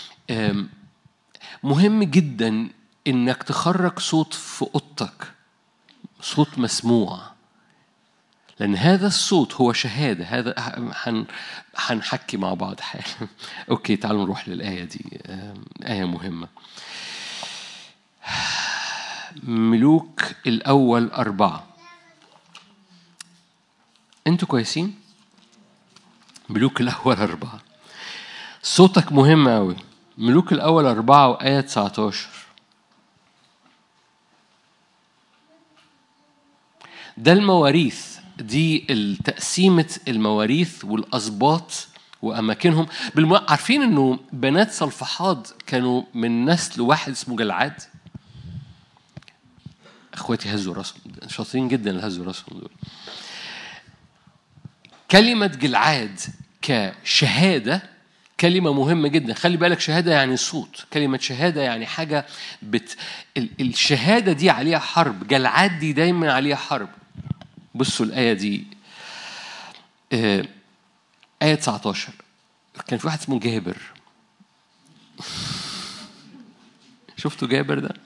مهم جدا انك تخرج صوت في اوضتك صوت مسموع لأن هذا الصوت هو شهادة هذا هنحكي مع بعض حالا أوكي تعالوا نروح للآية دي آية مهمة ملوك الأول أربعة أنتوا كويسين؟ ملوك الأول أربعة صوتك مهم أوي ملوك الأول أربعة وآية 19 ده المواريث دي تقسيمة المواريث والأسباط وأماكنهم بالم... عارفين إنه بنات صلفحاد كانوا من نسل واحد اسمه جلعاد اخواتي هزوا راسهم شاطرين جدا اللي هزوا راسهم دول كلمة جلعاد كشهادة كلمة مهمة جدا خلي بالك شهادة يعني صوت كلمة شهادة يعني حاجة بت... الشهادة دي عليها حرب جلعاد دي دايما عليها حرب بصوا الآية دي آية 19 كان في واحد اسمه جابر شفتوا جابر ده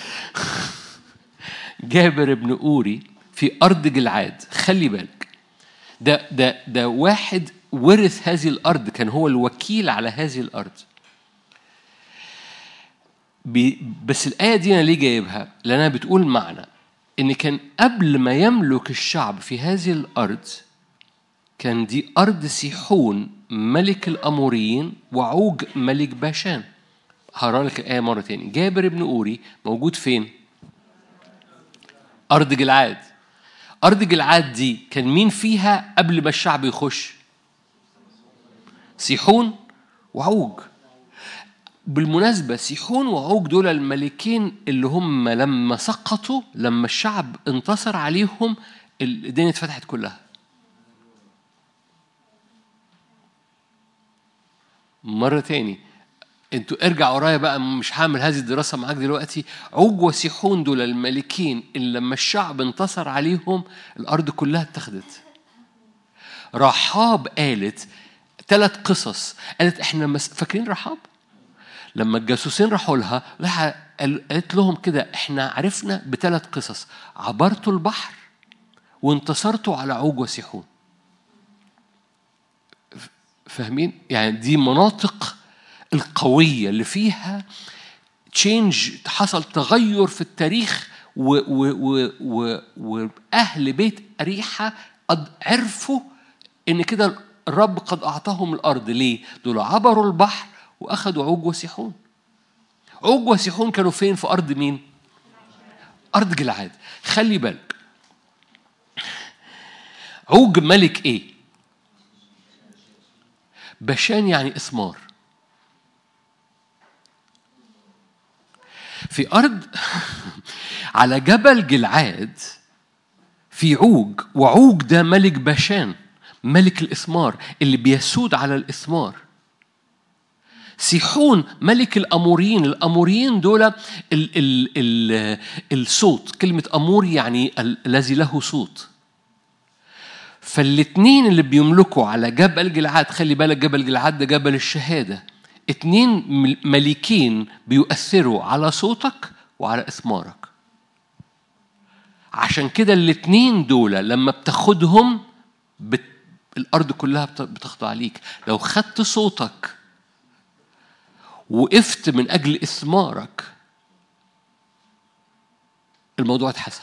جابر ابن أوري في أرض جلعاد خلي بالك ده ده ده واحد ورث هذه الأرض كان هو الوكيل على هذه الأرض بس الآية دي أنا ليه جايبها؟ لأنها بتقول معنى إن كان قبل ما يملك الشعب في هذه الأرض كان دي أرض سيحون ملك الأموريين وعوج ملك باشان هقرا لك الآية مرة تاني جابر بن أوري موجود فين؟ أرض جلعاد أرض جلعاد دي كان مين فيها قبل ما الشعب يخش؟ سيحون وعوج بالمناسبة سيحون وعوج دول الملكين اللي هم لما سقطوا لما الشعب انتصر عليهم الدنيا اتفتحت كلها مرة تاني انتوا ارجع ورايا بقى مش هعمل هذه الدراسة معاك دلوقتي عوج وسيحون دول الملكين اللي لما الشعب انتصر عليهم الأرض كلها اتخذت رحاب قالت ثلاث قصص قالت احنا مس... فاكرين رحاب لما الجاسوسين راحوا لها راح قالت لهم كده احنا عرفنا بثلاث قصص عبرتوا البحر وانتصرتوا على عوج وسيحون فاهمين يعني دي مناطق القوية اللي فيها تشينج حصل تغير في التاريخ و و و و وأهل بيت أريحة قد عرفوا إن كده الرب قد أعطاهم الأرض ليه؟ دول عبروا البحر وأخذوا عوج وسيحون عوج وسيحون كانوا فين في أرض مين؟ أرض جلعاد خلي بالك عوج ملك إيه؟ بشان يعني إثمار في أرض على جبل جلعاد في عوج وعوج ده ملك بشان ملك الإثمار اللي بيسود على الإثمار سيحون ملك الأموريين الأموريين دول ال ال ال الصوت كلمة أمور يعني الذي له صوت فالاتنين اللي بيملكوا على جبل جلعاد خلي بالك جبل جلعاد ده جبل الشهادة اتنين ملكين بيؤثروا على صوتك وعلى إثمارك عشان كده الاتنين دول لما بتاخدهم بت... الأرض كلها بتخضع ليك لو خدت صوتك وقفت من أجل إثمارك الموضوع اتحسن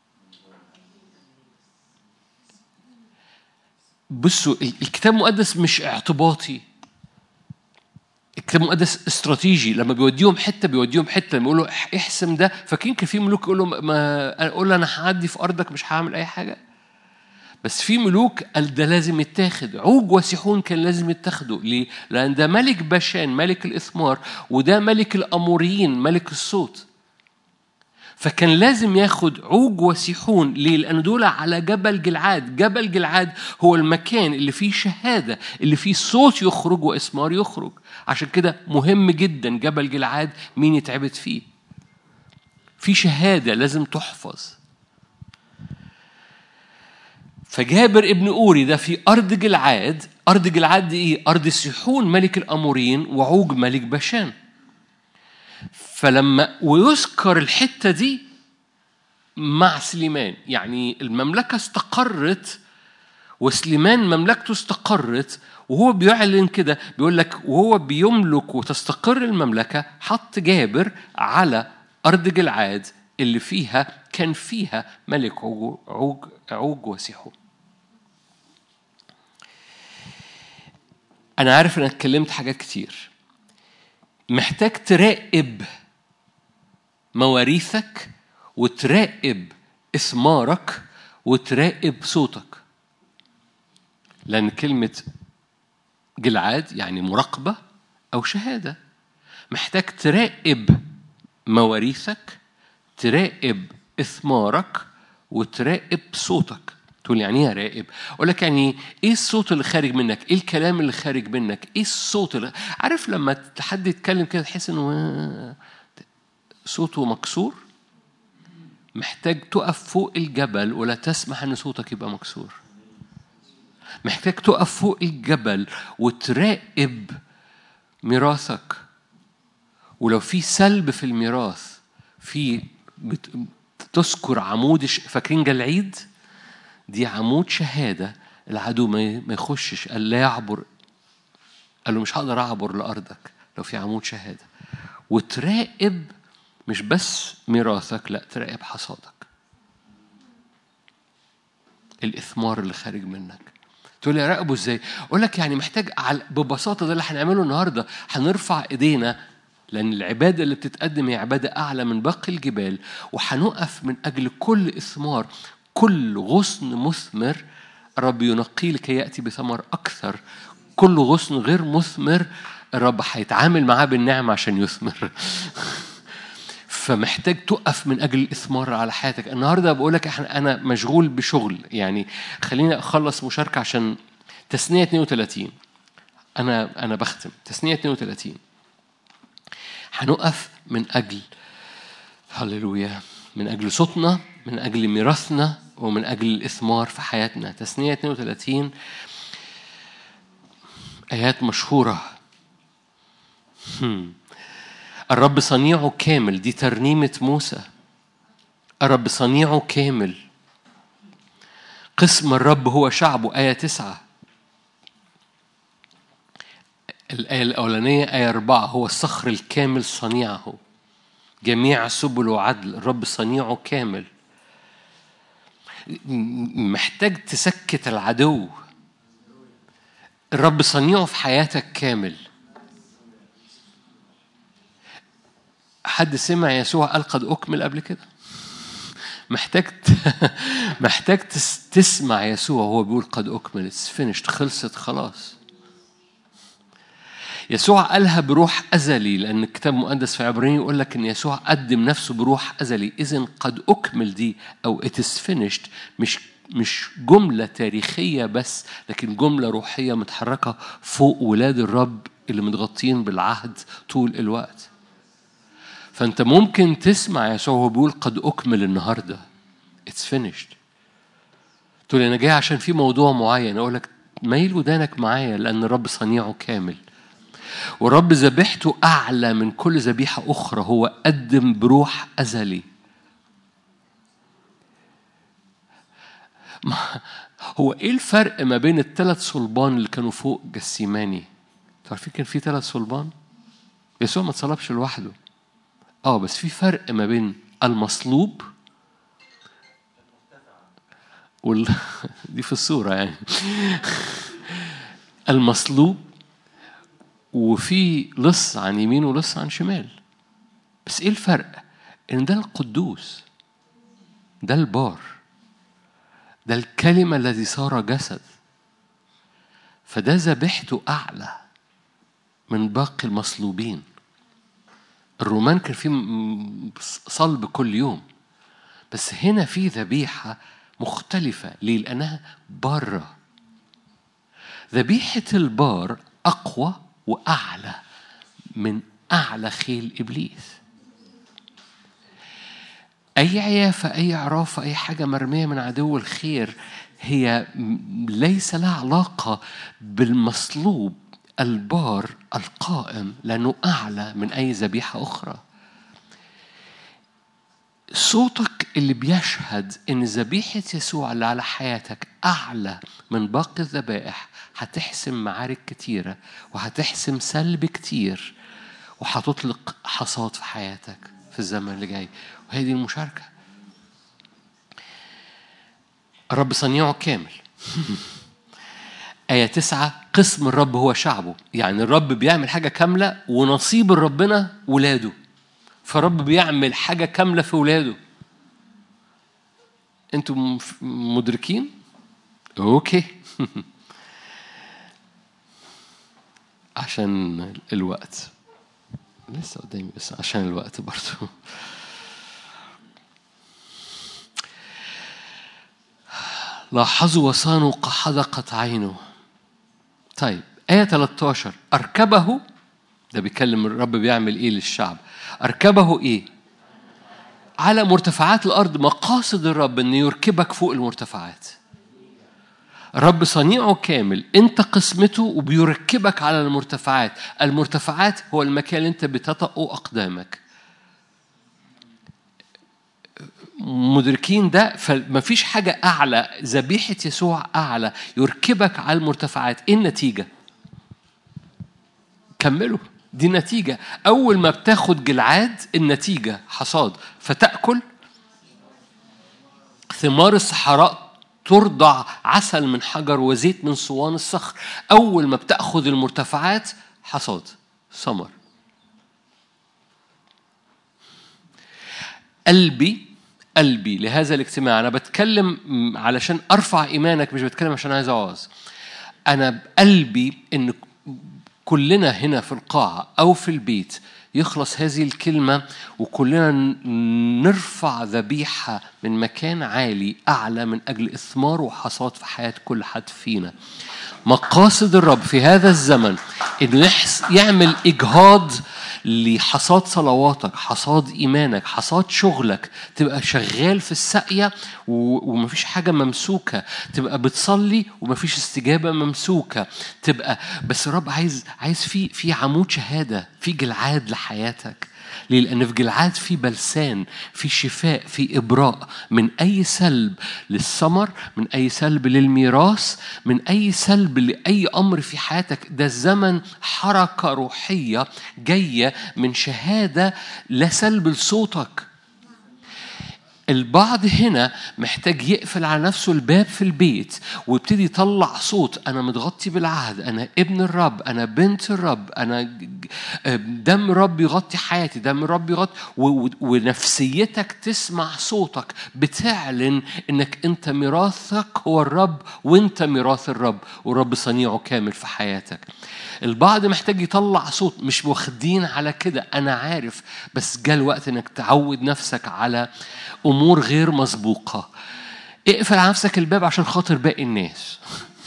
بصوا الكتاب المقدس مش اعتباطي الكتاب المقدس استراتيجي لما بيوديهم حته بيوديهم حته لما يقولوا احسم ده فاكرين كان في ملوك يقولوا ما اقول انا هعدي في ارضك مش هعمل اي حاجه بس في ملوك قال ده لازم يتاخد عوج وسيحون كان لازم يتاخدوا ليه؟ لأن ده ملك بشان ملك الإثمار وده ملك الأموريين ملك الصوت فكان لازم ياخد عوج وسيحون ليه؟ لأن دول على جبل جلعاد جبل جلعاد هو المكان اللي فيه شهادة اللي فيه صوت يخرج وإثمار يخرج عشان كده مهم جدا جبل جلعاد مين يتعبد فيه في شهادة لازم تحفظ فجابر ابن أوري ده في أرض جلعاد أرض جلعاد دي إيه؟ أرض سيحون ملك الأموريين وعوج ملك بشان فلما ويذكر الحتة دي مع سليمان يعني المملكة استقرت وسليمان مملكته استقرت وهو بيعلن كده بيقول لك وهو بيملك وتستقر المملكة حط جابر على أرض جلعاد اللي فيها كان فيها ملك عوج, عوج, عوج وسيحون أنا عارف إن اتكلمت حاجات كتير محتاج تراقب مواريثك وتراقب إثمارك وتراقب صوتك لأن كلمة جلعاد يعني مراقبة أو شهادة محتاج تراقب مواريثك تراقب إثمارك وتراقب صوتك تقول يعني ايه راقب؟ اقول لك يعني ايه الصوت اللي خارج منك؟ ايه الكلام اللي خارج منك؟ ايه الصوت اللي عارف لما حد يتكلم كده تحس انه صوته مكسور؟ محتاج تقف فوق الجبل ولا تسمح ان صوتك يبقى مكسور. محتاج تقف فوق الجبل وتراقب ميراثك. ولو في سلب في الميراث في تذكر عمود فاكرين جلعيد؟ دي عمود شهادة العدو ما يخشش قال لا يعبر قال له مش هقدر أعبر لأرضك لو في عمود شهادة وتراقب مش بس ميراثك لا تراقب حصادك الإثمار اللي خارج منك تقول لي راقبه ازاي؟ اقول لك يعني محتاج ببساطه ده اللي هنعمله النهارده هنرفع ايدينا لأن العبادة اللي بتتقدم هي عبادة أعلى من باقي الجبال وهنقف من أجل كل إثمار كل غصن مثمر الرب ينقيه لكي يأتي بثمر أكثر كل غصن غير مثمر الرب هيتعامل معاه بالنعمة عشان يثمر فمحتاج تقف من أجل الإثمار على حياتك النهاردة بقول لك احنا أنا مشغول بشغل يعني خليني أخلص مشاركة عشان تسنية 32 أنا أنا بختم تسنية 32 هنقف من أجل هللويا من أجل صوتنا من أجل ميراثنا ومن أجل الإثمار في حياتنا تسنية 32 آيات مشهورة هم. الرب صنيعه كامل دي ترنيمة موسى الرب صنيعه كامل قسم الرب هو شعبه آية تسعة الآية الأولانية آية أربعة هو الصخر الكامل صنيعه جميع سبله عدل الرب صنيعه كامل محتاج تسكت العدو الرب صنيعه في حياتك كامل حد سمع يسوع قال قد أكمل قبل كده محتاج محتاج تسمع يسوع وهو بيقول قد أكمل فينيشت خلصت خلاص يسوع قالها بروح أزلي لأن الكتاب المقدس في عبرانيين يقول لك إن يسوع قدم نفسه بروح أزلي إذا قد أكمل دي أو it is finished مش مش جملة تاريخية بس لكن جملة روحية متحركة فوق ولاد الرب اللي متغطين بالعهد طول الوقت فأنت ممكن تسمع يسوع وهو بيقول قد أكمل النهاردة it's finished تقول أنا جاي عشان في موضوع معين أقول لك ميل ودانك معايا لأن الرب صنيعه كامل ورب ذبيحته أعلى من كل ذبيحة أخرى هو قدم بروح أزلي هو إيه الفرق ما بين الثلاث صلبان اللي كانوا فوق جسيماني تعرفين كان في ثلاث صلبان يسوع ما اتصلبش لوحده اه بس في فرق ما بين المصلوب وال... دي في الصورة يعني المصلوب وفي لص عن يمين ولص عن شمال بس ايه الفرق ان ده القدوس ده البار ده الكلمة الذي صار جسد فده ذبيحته أعلى من باقي المصلوبين الرومان كان في صلب كل يوم بس هنا في ذبيحة مختلفة ليه؟ لأنها بره ذبيحة البار أقوى وأعلى من أعلى خيل إبليس أي عيافة أي عرافة أي حاجة مرمية من عدو الخير هي ليس لها علاقة بالمصلوب البار القائم لأنه أعلى من أي ذبيحة أخرى صوتك اللي بيشهد ان ذبيحه يسوع اللي على حياتك اعلى من باقي الذبائح هتحسم معارك كتيره وهتحسم سلب كتير وهتطلق حصاد في حياتك في الزمن اللي جاي وهي دي المشاركه الرب صنيعه كامل آية تسعة قسم الرب هو شعبه يعني الرب بيعمل حاجة كاملة ونصيب ربنا ولاده فرب بيعمل حاجة كاملة في ولاده انتوا مدركين اوكي عشان الوقت لسه قدامي بس عشان الوقت برضو لاحظوا وصانوا كحدقت عينه طيب آية 13 أركبه ده بيتكلم الرب بيعمل إيه للشعب أركبه إيه على مرتفعات الأرض مقاصد الرب أن يركبك فوق المرتفعات الرب صنيعه كامل انت قسمته وبيركبك على المرتفعات المرتفعات هو المكان اللي انت بتطأه أقدامك مدركين ده فمفيش حاجة أعلى ذبيحة يسوع أعلى يركبك على المرتفعات إيه النتيجة؟ كملوا دي نتيجة أول ما بتاخد جلعاد النتيجة حصاد فتأكل ثمار الصحراء ترضع عسل من حجر وزيت من صوان الصخر أول ما بتأخذ المرتفعات حصاد ثمر قلبي قلبي لهذا الاجتماع أنا بتكلم علشان أرفع إيمانك مش بتكلم عشان عايز أوعظ أنا بقلبي إن كلنا هنا في القاعة أو في البيت يخلص هذه الكلمة وكلنا نرفع ذبيحة من مكان عالي أعلى من أجل إثمار وحصاد في حياة كل حد فينا مقاصد الرب في هذا الزمن إنه يعمل إجهاض لحصاد صلواتك حصاد إيمانك حصاد شغلك تبقى شغال في الساقية و- ومفيش حاجة ممسوكة تبقى بتصلي ومفيش استجابة ممسوكة تبقى بس الرب عايز عايز في في عمود شهادة في جلعاد لحياتك ليه؟ لأن في جلعاد في بلسان في شفاء في إبراء من أي سلب للثمر من أي سلب للميراث من أي سلب لأي أمر في حياتك ده زمن حركة روحية جاية من شهادة لا سلب لصوتك البعض هنا محتاج يقفل على نفسه الباب في البيت ويبتدي يطلع صوت انا متغطي بالعهد انا ابن الرب انا بنت الرب انا ج- دم رب يغطي حياتي دم رب يغطي و- و- ونفسيتك تسمع صوتك بتعلن انك انت ميراثك هو الرب وانت ميراث الرب والرب صنيعه كامل في حياتك البعض محتاج يطلع صوت مش واخدين على كده انا عارف بس جاء الوقت انك تعود نفسك على امور غير مسبوقه اقفل على نفسك الباب عشان خاطر باقي الناس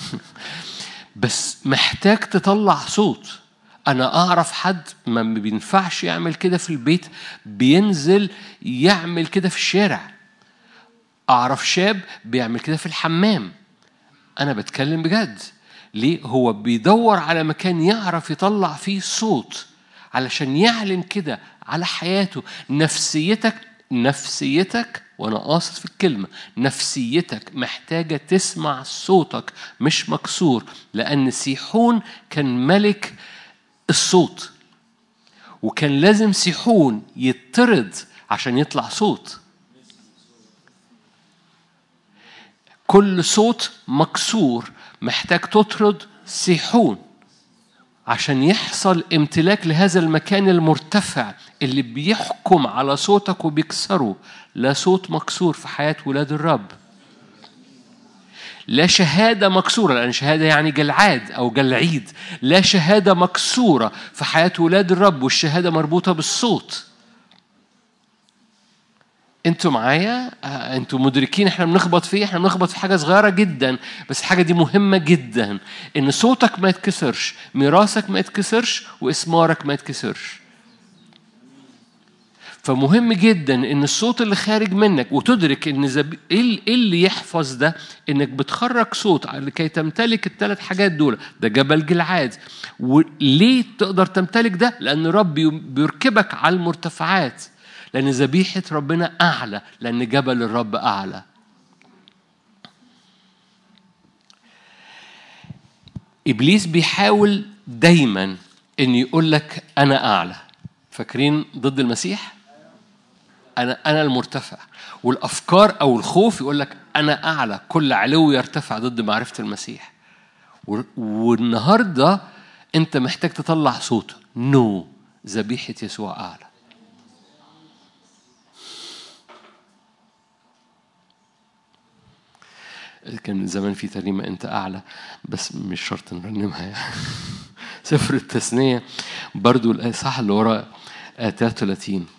بس محتاج تطلع صوت انا اعرف حد ما بينفعش يعمل كده في البيت بينزل يعمل كده في الشارع اعرف شاب بيعمل كده في الحمام انا بتكلم بجد ليه هو بيدور على مكان يعرف يطلع فيه صوت علشان يعلن كده على حياته نفسيتك نفسيتك وانا قاصد في الكلمه نفسيتك محتاجه تسمع صوتك مش مكسور لان سيحون كان ملك الصوت وكان لازم سيحون يطرد عشان يطلع صوت كل صوت مكسور محتاج تطرد سيحون عشان يحصل امتلاك لهذا المكان المرتفع اللي بيحكم على صوتك وبيكسره لا صوت مكسور في حياة ولاد الرب لا شهادة مكسورة لأن شهادة يعني جلعاد أو جلعيد لا شهادة مكسورة في حياة ولاد الرب والشهادة مربوطة بالصوت انتوا معايا آه، انتوا مدركين احنا بنخبط في ايه احنا بنخبط في حاجه صغيره جدا بس الحاجه دي مهمه جدا ان صوتك ما يتكسرش ميراثك ما يتكسرش واسمارك ما يتكسرش فمهم جدا ان الصوت اللي خارج منك وتدرك ان زب... ايه ال- إيه اللي يحفظ ده انك بتخرج صوت لكي تمتلك الثلاث حاجات دول ده جبل جلعاد وليه تقدر تمتلك ده لان الرب بي- بيركبك على المرتفعات لان ذبيحه ربنا اعلى لان جبل الرب اعلى ابليس بيحاول دايما ان يقول لك انا اعلى فاكرين ضد المسيح انا انا المرتفع والافكار او الخوف يقول لك انا اعلى كل علو يرتفع ضد معرفه المسيح و- والنهارده انت محتاج تطلع صوت نو ذبيحه يسوع اعلى كان زمان في ترنيمة أنت أعلى بس مش شرط نرنمها يعني سفر التثنية برضو الإصحاح اللي ورا آية 33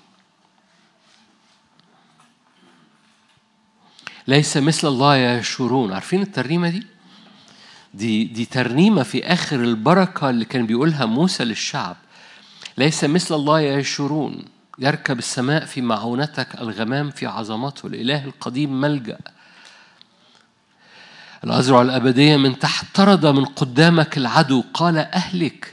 ليس مثل الله يشورون عارفين الترنيمة دي؟ دي دي ترنيمة في آخر البركة اللي كان بيقولها موسى للشعب ليس مثل الله يشورون يركب السماء في معونتك الغمام في عظمته الإله القديم ملجأ الأزرع الأبدية من تحت طرد من قدامك العدو قال أهلك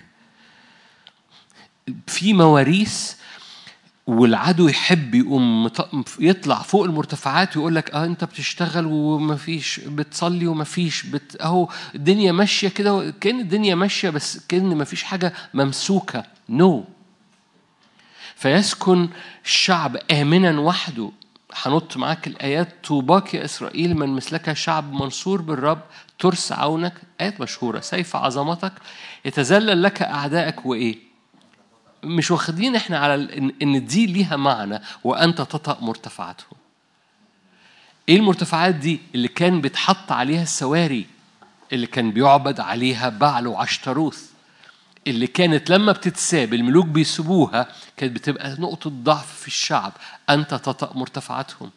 في مواريث والعدو يحب يقوم مط- يطلع فوق المرتفعات ويقول لك اه انت بتشتغل ومفيش بتصلي ومفيش بت اهو الدنيا ماشيه كده كان الدنيا ماشيه بس كان مفيش حاجه ممسوكه نو no. فيسكن الشعب آمنا وحده هنط معاك الآيات طوباك يا إسرائيل من مثلك شعب منصور بالرب ترس عونك آيات مشهورة سيف عظمتك يتذلل لك أعدائك وإيه مش واخدين احنا على ال- إن- ان دي ليها معنى وانت تطأ مرتفعاتهم ايه المرتفعات دي اللي كان بيتحط عليها السواري اللي كان بيعبد عليها بعل وعشتروث اللي كانت لما بتتساب الملوك بيسيبوها كانت بتبقى نقطة ضعف في الشعب أنت تطأ مرتفعاتهم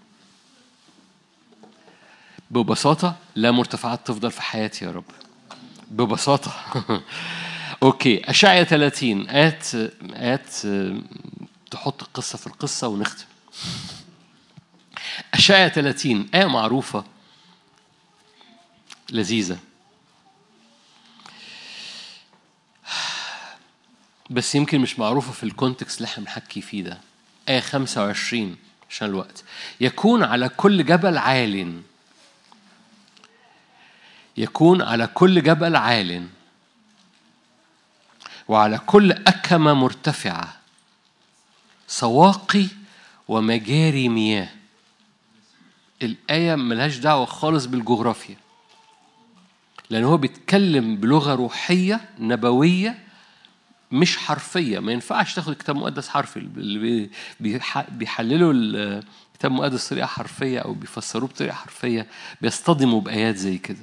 ببساطة لا مرتفعات تفضل في حياتي يا رب ببساطة اوكي اشعيا 30 ايات ايات تحط القصه في القصه ونختم اشعيا 30 ايه معروفه لذيذه بس يمكن مش معروفه في الكونتكست اللي احنا بنحكي فيه ده ايه 25 عشان الوقت يكون على كل جبل عال يكون على كل جبل عال وعلى كل أكمة مرتفعة سواقي ومجاري مياه الآية ملهاش دعوة خالص بالجغرافيا لأن هو بيتكلم بلغة روحية نبوية مش حرفية ما ينفعش تاخد كتاب مقدس حرفي اللي بيحللوا الكتاب المقدس بطريقة حرفية أو بيفسروه بطريقة حرفية بيصطدموا بآيات زي كده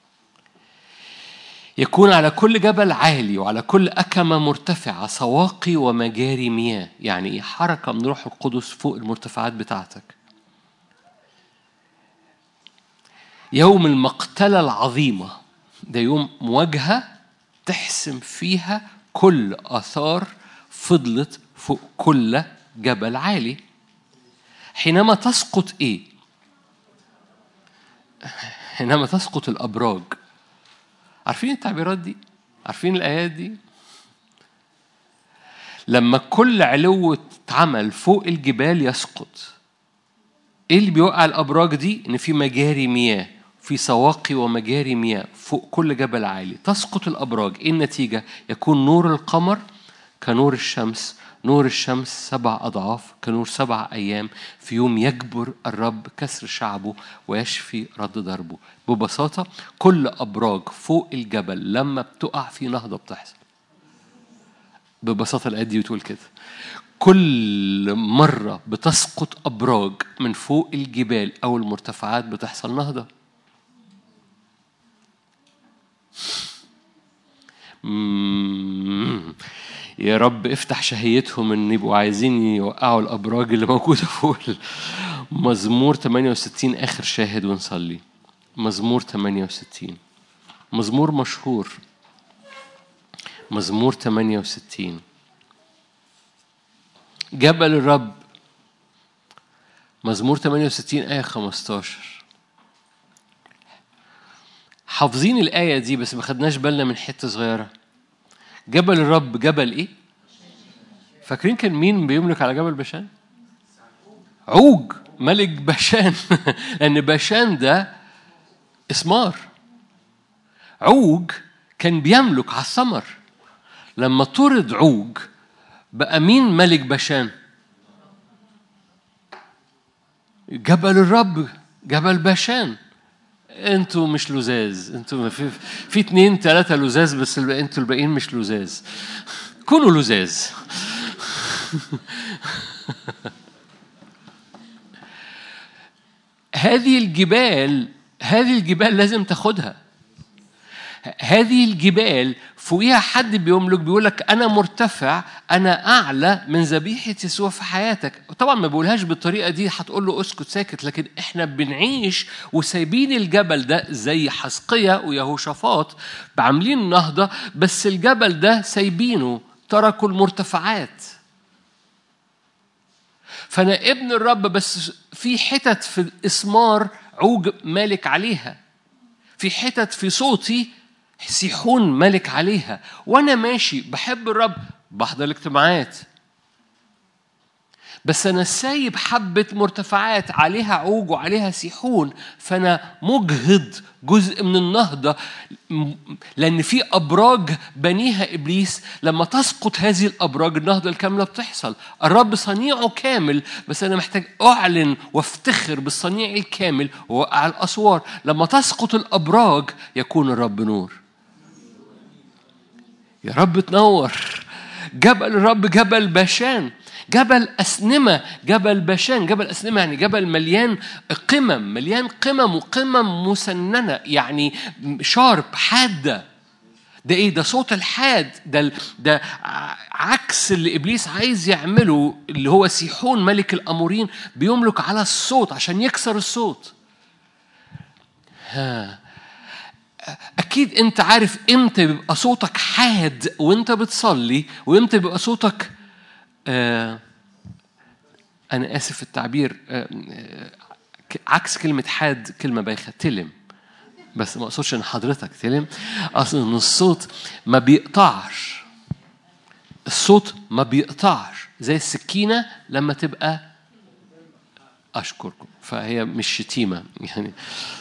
يكون على كل جبل عالي وعلى كل أكمة مرتفعة سواقي ومجاري مياه يعني إيه حركة من روح القدس فوق المرتفعات بتاعتك يوم المقتلة العظيمة ده يوم مواجهة تحسم فيها كل آثار فضلت فوق كل جبل عالي حينما تسقط إيه؟ حينما تسقط الأبراج عارفين التعبيرات دي؟ عارفين الآيات دي؟ لما كل علو اتعمل فوق الجبال يسقط ايه اللي بيوقع الابراج دي ان في مجاري مياه في سواقي ومجاري مياه فوق كل جبل عالي تسقط الابراج ايه النتيجه يكون نور القمر كنور الشمس نور الشمس سبع أضعاف كنور سبع أيام في يوم يجبر الرب كسر شعبه ويشفي رد ضربه ببساطة كل أبراج فوق الجبل لما بتقع في نهضة بتحصل ببساطة الآية دي بتقول كده كل مرة بتسقط أبراج من فوق الجبال أو المرتفعات بتحصل نهضة يا رب افتح شهيتهم ان يبقوا عايزين يوقعوا الابراج اللي موجوده فوق مزمور 68 اخر شاهد ونصلي مزمور 68 مزمور مشهور مزمور 68 جبل الرب مزمور 68 آية 15 حافظين الآية دي بس ما خدناش بالنا من حتة صغيرة جبل الرب جبل إيه؟ فاكرين كان مين بيملك على جبل بشان؟ عوج ملك بشان لأن بشان ده إسمار عوج كان بيملك على الثمر لما طرد عوج بقى مين ملك بشان جبل الرب جبل بشان انتوا مش لزاز انتوا في في اتنين تلاتة لزاز بس انتوا الباقيين مش لزاز كونوا لزاز هذه الجبال هذه الجبال لازم تاخدها هذه الجبال فوقيها حد بيملك بيقول لك انا مرتفع انا اعلى من ذبيحه يسوع في حياتك طبعا ما بقولهاش بالطريقه دي هتقول له اسكت ساكت لكن احنا بنعيش وسايبين الجبل ده زي حسقية ويهوشافاط عاملين نهضه بس الجبل ده سايبينه تركوا المرتفعات فانا ابن الرب بس في حتت في الاسمار عوج مالك عليها في حتت في صوتي سيحون ملك عليها وانا ماشي بحب الرب بحضر الاجتماعات بس انا سايب حبه مرتفعات عليها عوج وعليها سيحون فانا مجهض جزء من النهضه لان في ابراج بنيها ابليس لما تسقط هذه الابراج النهضه الكامله بتحصل الرب صنيعه كامل بس انا محتاج اعلن وافتخر بالصنيع الكامل ووقع الاسوار لما تسقط الابراج يكون الرب نور يا رب تنور جبل الرب جبل باشان جبل أسنمة جبل باشان جبل أسنمة يعني جبل مليان قمم مليان قمم وقمم مسننة يعني شارب حادة ده ايه ده صوت الحاد ده ده عكس اللي ابليس عايز يعمله اللي هو سيحون ملك الامورين بيملك على الصوت عشان يكسر الصوت ها اكيد انت عارف امتى بيبقى صوتك حاد وانت بتصلي وامتى بيبقى صوتك آه انا اسف في التعبير آه آه عكس كلمه حاد كلمه بايخه تلم بس ما اقصدش ان حضرتك تلم اقصد ان الصوت ما بيقطعش الصوت ما بيقطعش زي السكينه لما تبقى اشكركم فهي مش شتيمه يعني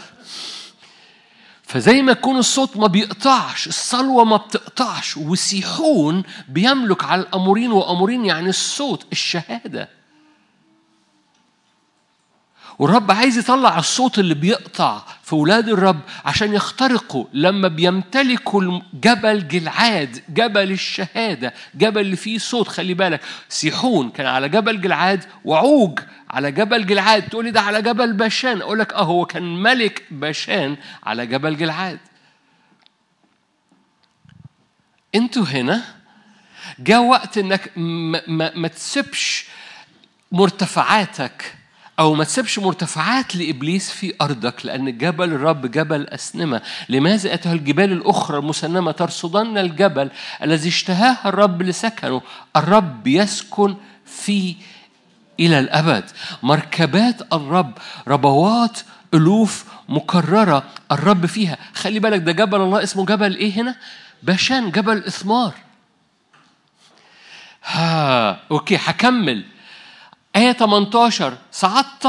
فزي ما يكون الصوت ما بيقطعش الصلوة ما بتقطعش وسيحون بيملك على الأمورين وأمورين يعني الصوت الشهادة والرب عايز يطلع الصوت اللي بيقطع في ولاد الرب عشان يخترقوا لما بيمتلكوا جبل جلعاد جبل الشهادة جبل اللي فيه صوت خلي بالك سيحون كان على جبل جلعاد وعوج على جبل جلعاد تقول لي ده على جبل باشان اقول لك اه هو كان ملك باشان على جبل جلعاد انتوا هنا جاء وقت انك ما, ما, ما تسيبش مرتفعاتك أو ما تسيبش مرتفعات لإبليس في أرضك لأن جبل الرب جبل أسنمة لماذا أتها الجبال الأخرى المسنمة ترصدن الجبل الذي اشتهاه الرب لسكنه الرب يسكن في إلى الأبد مركبات الرب ربوات ألوف مكررة الرب فيها خلي بالك ده جبل الله اسمه جبل إيه هنا باشان جبل إثمار ها أوكي هكمل آية 18 صعدت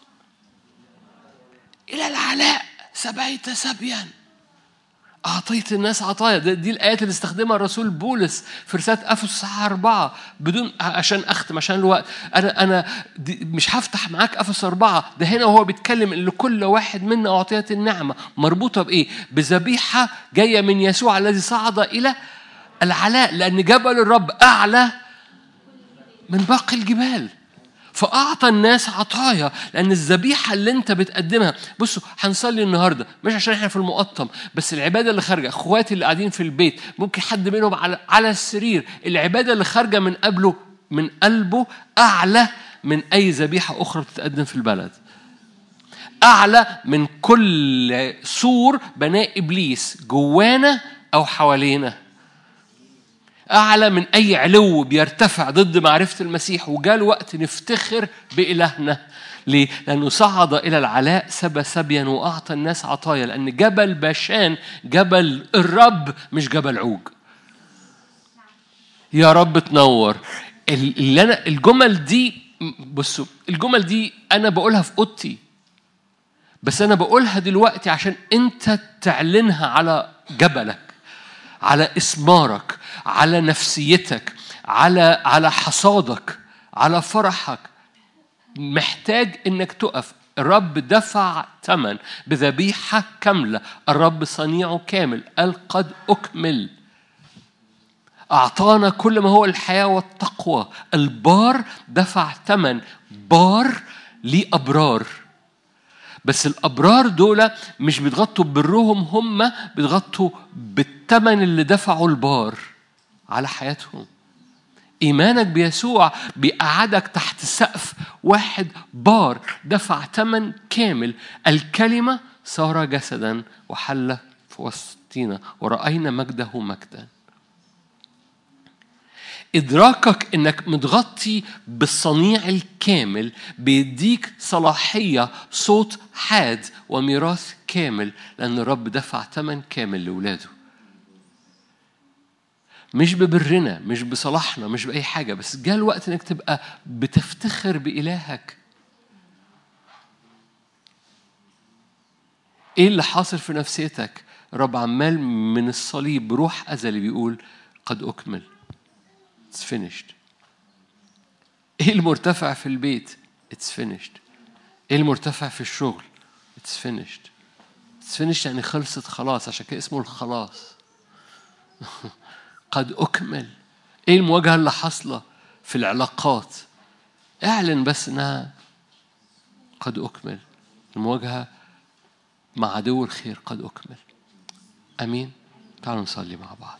إلى العلاء سبيت سبيا أعطيت الناس عطايا دي الآيات اللي استخدمها الرسول بولس في رسالة أفسس الساعة أربعة بدون عشان أختم عشان الوقت أنا أنا مش هفتح معاك أفسس أربعة ده هنا وهو بيتكلم إن لكل واحد منا أعطيت النعمة مربوطة بإيه؟ بذبيحة جاية من يسوع الذي صعد إلى العلاء لأن جبل الرب أعلى من باقي الجبال فأعطى الناس عطايا لأن الذبيحة اللي أنت بتقدمها بصوا هنصلي النهاردة مش عشان إحنا في المقطم بس العبادة اللي خارجة إخواتي اللي قاعدين في البيت ممكن حد منهم على على السرير العبادة اللي خارجة من قبله من قلبه أعلى من أي ذبيحة أخرى بتتقدم في البلد أعلى من كل سور بناء إبليس جوانا أو حوالينا أعلى من أي علو بيرتفع ضد معرفة المسيح وجاء الوقت نفتخر بإلهنا ليه؟ لأنه صعد إلى العلاء سبى سبيا وأعطى الناس عطايا لأن جبل باشان جبل الرب مش جبل عوج يا رب تنور اللي أنا الجمل دي بصوا الجمل دي أنا بقولها في أوضتي بس أنا بقولها دلوقتي عشان أنت تعلنها على جبلك على إثمارك على نفسيتك على على حصادك على فرحك محتاج انك تقف الرب دفع ثمن بذبيحة كاملة الرب صنيعه كامل قال قد أكمل أعطانا كل ما هو الحياة والتقوى البار دفع ثمن بار ليه أبرار بس الأبرار دول مش بيتغطوا ببرهم هم بيتغطوا بالثمن اللي دفعوا البار على حياتهم إيمانك بيسوع بيقعدك تحت سقف واحد بار دفع ثمن كامل الكلمة صار جسدا وحل في وسطينا ورأينا مجده مجدا إدراكك إنك متغطي بالصنيع الكامل بيديك صلاحية صوت حاد وميراث كامل لأن الرب دفع ثمن كامل لأولاده مش ببرنا مش بصلاحنا مش بأي حاجة بس جاء الوقت إنك تبقى بتفتخر بإلهك إيه اللي حاصل في نفسيتك رب عمال من الصليب بروح أزلي بيقول قد أكمل It's finished. إيه المرتفع في البيت؟ It's finished. إيه المرتفع في الشغل؟ It's finished. It's finished يعني خلصت خلاص عشان كده اسمه الخلاص. قد أكمل. إيه المواجهة اللي حاصلة في العلاقات؟ اعلن بس إنها قد أكمل. المواجهة مع عدو الخير قد أكمل. أمين. تعالوا نصلي مع بعض.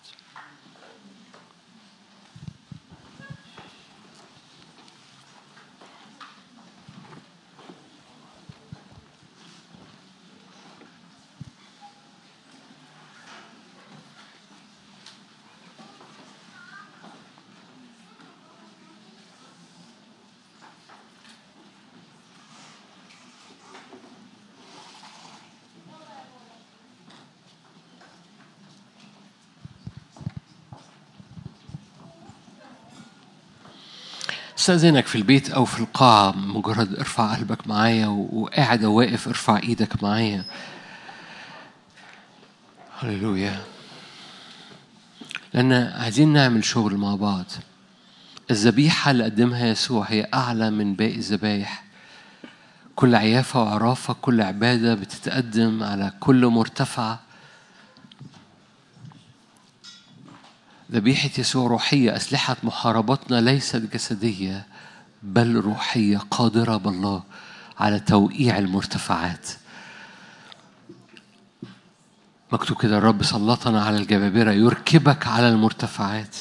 استاذنك في البيت او في القاعه مجرد ارفع قلبك معايا وقاعد او واقف ارفع ايدك معايا هللويا لان عايزين نعمل شغل مع بعض الذبيحه اللي قدمها يسوع هي اعلى من باقي الذبايح كل عيافه وعرافه كل عباده بتتقدم على كل مرتفع ذبيحة يسوع روحية أسلحة محاربتنا ليست جسدية بل روحية قادرة بالله على توقيع المرتفعات مكتوب كده الرب سلطنا على الجبابرة يركبك على المرتفعات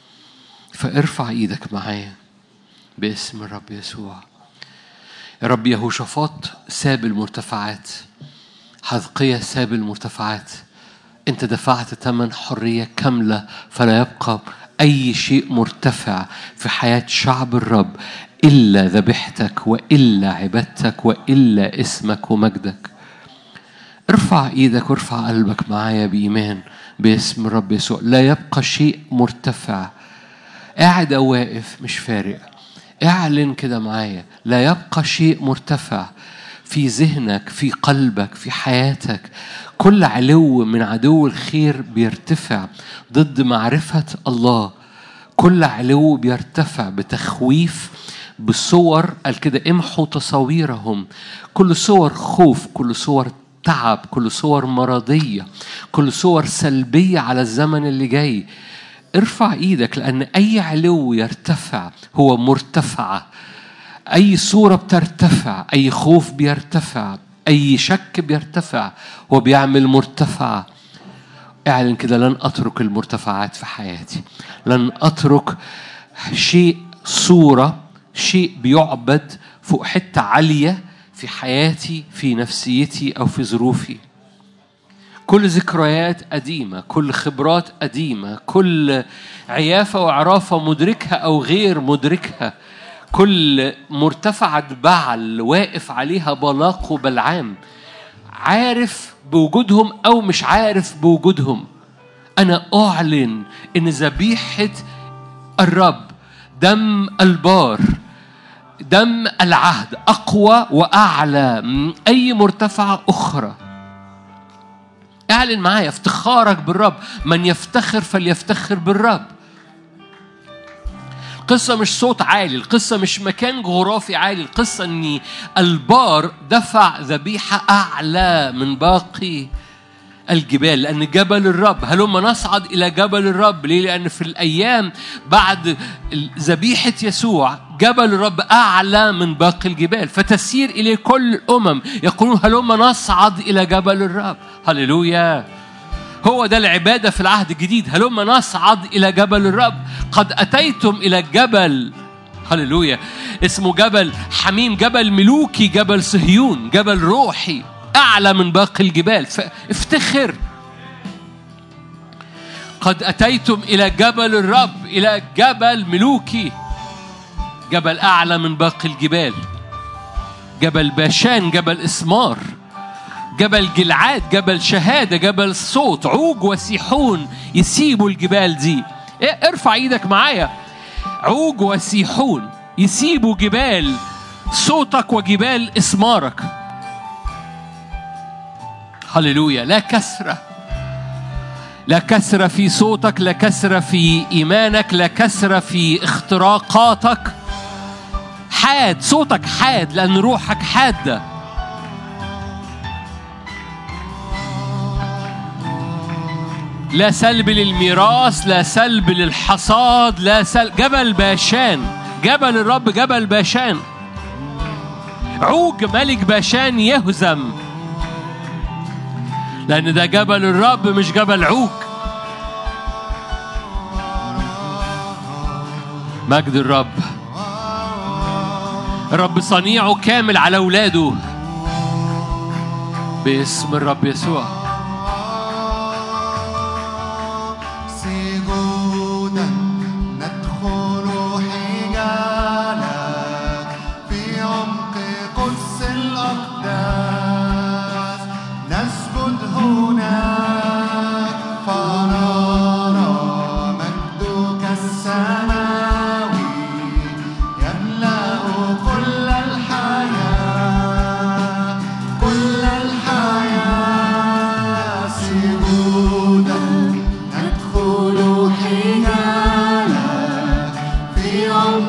فارفع ايدك معايا باسم الرب يسوع يا رب يهوشافاط ساب المرتفعات حذقية ساب المرتفعات انت دفعت ثمن حريه كامله فلا يبقى اي شيء مرتفع في حياه شعب الرب الا ذبيحتك والا عبادتك والا اسمك ومجدك ارفع ايدك وارفع قلبك معايا بايمان باسم الرب يسوع لا يبقى شيء مرتفع قاعد او واقف مش فارق اعلن كده معايا لا يبقى شيء مرتفع في ذهنك في قلبك في حياتك كل علو من عدو الخير بيرتفع ضد معرفة الله كل علو بيرتفع بتخويف بصور قال كده امحوا تصاويرهم كل صور خوف كل صور تعب كل صور مرضية كل صور سلبية على الزمن اللي جاي ارفع ايدك لأن أي علو يرتفع هو مرتفعة أي صورة بترتفع أي خوف بيرتفع أي شك بيرتفع هو بيعمل مرتفع اعلن كده لن أترك المرتفعات في حياتي لن أترك شيء صورة شيء بيعبد فوق حتة عالية في حياتي في نفسيتي أو في ظروفي كل ذكريات قديمة كل خبرات قديمة كل عيافة وعرافة مدركها أو غير مدركها كل مرتفعة بعل واقف عليها بلاق وبلعام عارف بوجودهم أو مش عارف بوجودهم أنا أعلن إن ذبيحة الرب دم البار دم العهد أقوى وأعلى من أي مرتفعة أخرى اعلن معايا افتخارك بالرب من يفتخر فليفتخر بالرب القصة مش صوت عالي القصة مش مكان جغرافي عالي القصة أن البار دفع ذبيحة أعلى من باقي الجبال لأن جبل الرب هلما نصعد إلى جبل الرب ليه؟ لأن في الأيام بعد ذبيحة يسوع جبل الرب أعلى من باقي الجبال فتسير إليه كل الأمم يقولون هلما نصعد إلى جبل الرب هللويا هو ده العبادة في العهد الجديد هلما نصعد إلى جبل الرب قد أتيتم إلى الجبل هللويا اسمه جبل حميم جبل ملوكي جبل صهيون جبل روحي أعلى من باقي الجبال فافتخر قد أتيتم إلى جبل الرب إلى جبل ملوكي جبل أعلى من باقي الجبال جبل باشان جبل إسمار جبل جلعاد جبل شهادة جبل صوت عوج وسيحون يسيبوا الجبال دي إيه ارفع ايدك معايا عوج وسيحون يسيبوا جبال صوتك وجبال اسمارك هللويا لا كسرة لا كسرة في صوتك لا كسرة في إيمانك لا كسرة في اختراقاتك حاد صوتك حاد لأن روحك حادة لا سلب للميراث لا سلب للحصاد لا سلب جبل باشان جبل الرب جبل باشان عوج ملك باشان يهزم لأن ده جبل الرب مش جبل عوج مجد الرب الرب صنيعه كامل على أولاده باسم الرب يسوع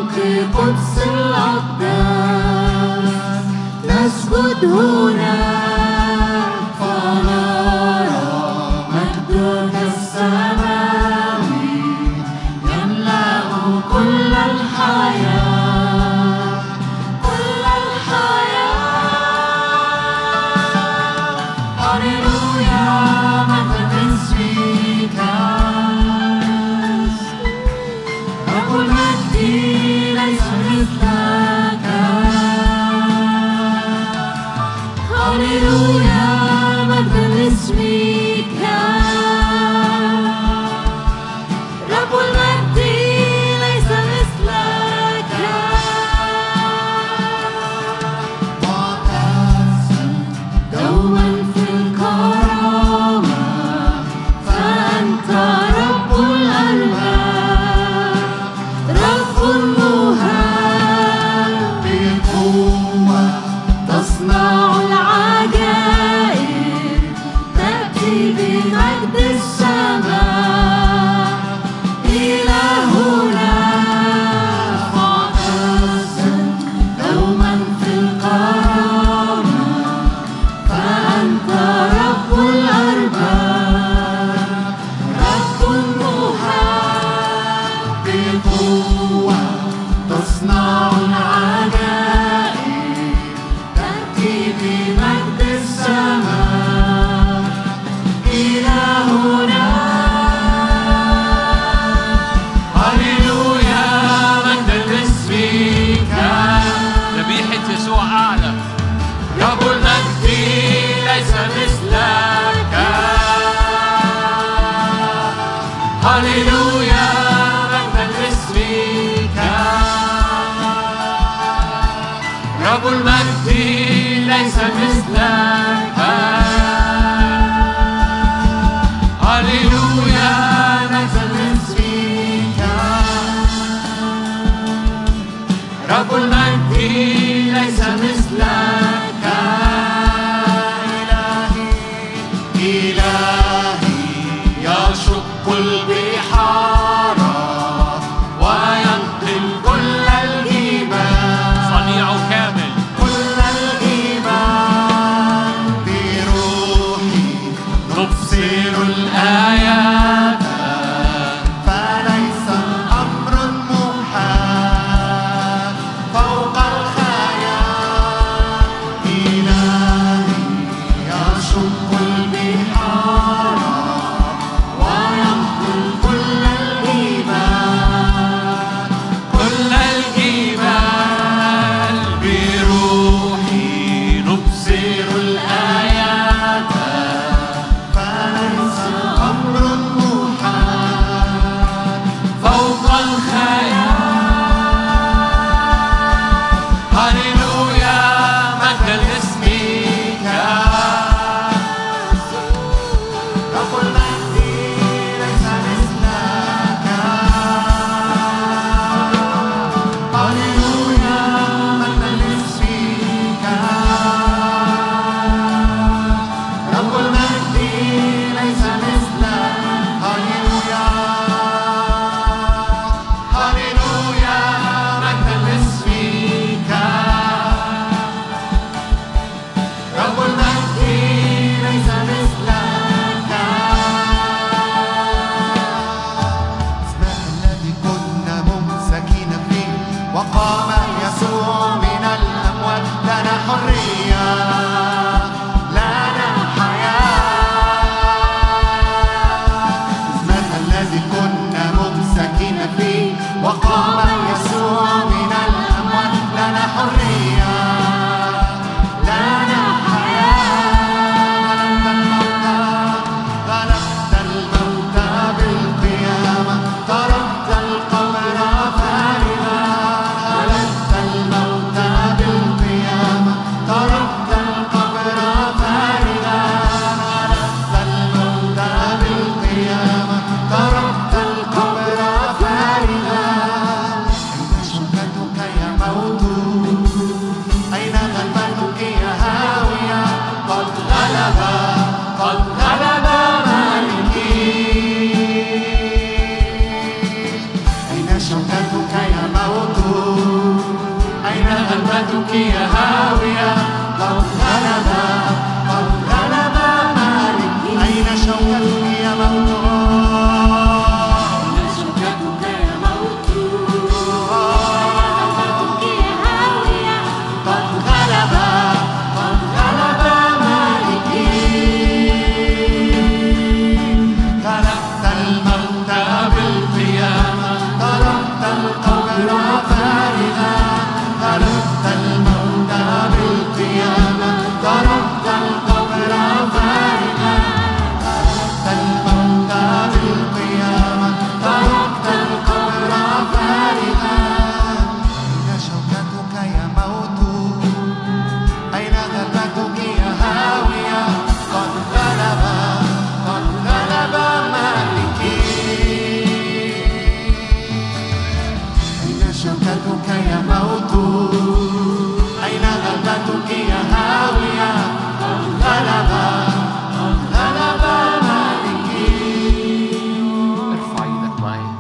شوكتك يا موت غلبتك يا هاوية قد غلب قد غلب مالك أين شوكتك يا موت شوكتك يا موت غلبتك يا هاوية قد غلب قد غلب مالكي تركت الموت بالقيامة تركت القبر فارغا تركت الموت بالقيامة تركت القبر فارغا تركت الموت بالقيامة تركت القبر فارغا أين شوكتك يا موت أين غلبتك يا هاوية قد غلب قد غلب مالكي أين شوكتك يا موت أين غلبتك يا هاوية قد غلب قد غلب مالكي ارفع ايدك معايا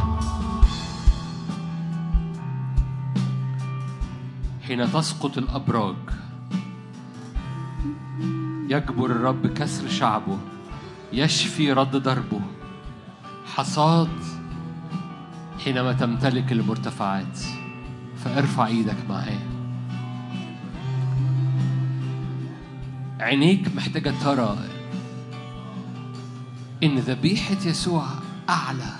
حين تسقط الابراج يجبر الرب كسر شعبه يشفي رد ضربه حصاد حينما تمتلك المرتفعات فارفع ايدك معايا عينيك محتاجة ترى إن ذبيحة يسوع أعلى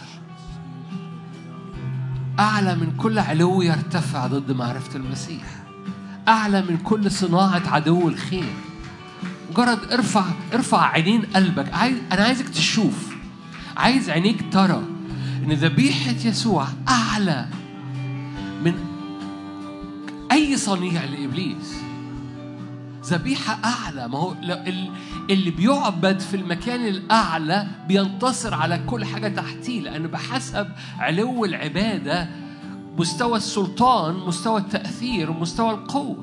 أعلى من كل علو يرتفع ضد معرفة المسيح أعلى من كل صناعة عدو الخير مجرد ارفع ارفع عينين قلبك عايز أنا عايزك تشوف عايز عينيك ترى إن ذبيحة يسوع أعلى من أي صنيع لإبليس ذبيحة أعلى ما هو لو- ال- اللي بيعبد في المكان الأعلى بينتصر على كل حاجة تحتيه لأن بحسب علو العبادة مستوى السلطان مستوى التأثير ومستوى القوة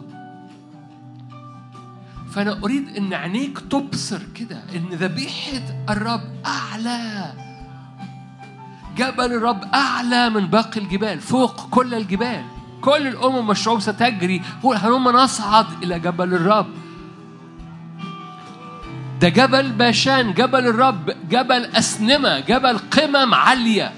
فأنا أريد أن عينيك تبصر كده أن ذبيحة الرب أعلى جبل الرب أعلى من باقي الجبال فوق كل الجبال كل الأمم والشعوب ستجري قول هلما نصعد إلى جبل الرب ده جبل باشان جبل الرب جبل أسنمة جبل قمم عالية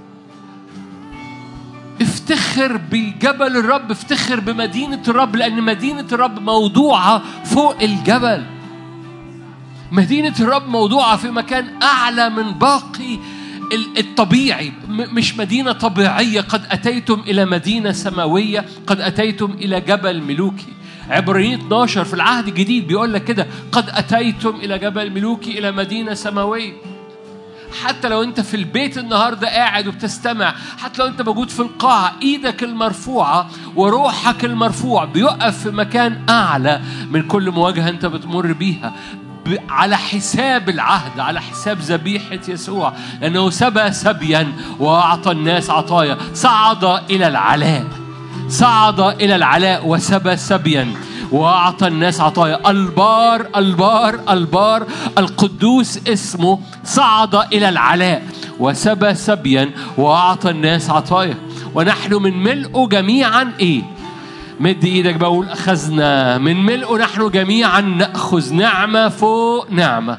افتخر بجبل الرب افتخر بمدينة الرب لأن مدينة الرب موضوعة فوق الجبل مدينة الرب موضوعة في مكان أعلى من باقي ال- الطبيعي م- مش مدينة طبيعية قد أتيتم إلى مدينة سماوية قد أتيتم إلى جبل ملوكي عبرانيين 12 في العهد الجديد بيقول لك كده قد أتيتم إلى جبل ملوكي إلى مدينة سماوية حتى لو انت في البيت النهارده قاعد وبتستمع حتى لو انت موجود في القاعه ايدك المرفوعه وروحك المرفوع بيقف في مكان اعلى من كل مواجهه انت بتمر بيها ب- على حساب العهد على حساب ذبيحة يسوع لأنه سبى سبيا وأعطى الناس عطايا صعد إلى العلاء صعد إلى العلاء وسبى سبيا وأعطى الناس عطايا البار البار البار القدوس اسمه صعد إلى العلاء وسبى سبيا وأعطى الناس عطايا ونحن من ملئه جميعا إيه مد ايدك بقول اخذنا من ملئه نحن جميعا ناخذ نعمه فوق نعمه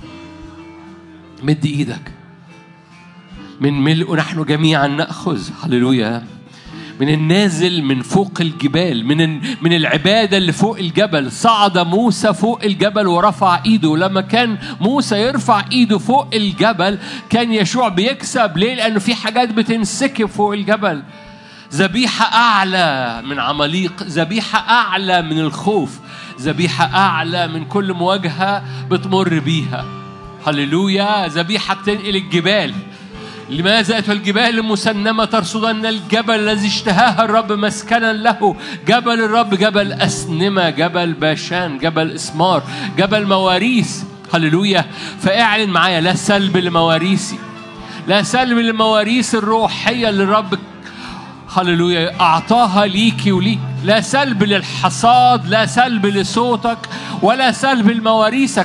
مد ايدك من ملئه نحن جميعا ناخذ هللويا من النازل من فوق الجبال من ال- من العباده اللي فوق الجبل صعد موسى فوق الجبل ورفع ايده لما كان موسى يرفع ايده فوق الجبل كان يشوع بيكسب ليه لانه في حاجات بتنسكب فوق الجبل ذبيحة أعلى من عماليق ذبيحة أعلى من الخوف ذبيحة أعلى من كل مواجهة بتمر بيها هللويا ذبيحة بتنقل الجبال لماذا أتى الجبال المسنمة ترصدن الجبل الذي اشتهاها الرب مسكنا له جبل الرب جبل أسنمة جبل باشان جبل إسمار جبل مواريث هللويا فاعلن معايا لا سلب لمواريثي لا سلب للمواريث الروحية اللي الرب هللويا أعطاها ليكي وليك لا سلب للحصاد لا سلب لصوتك ولا سلب لمواريثك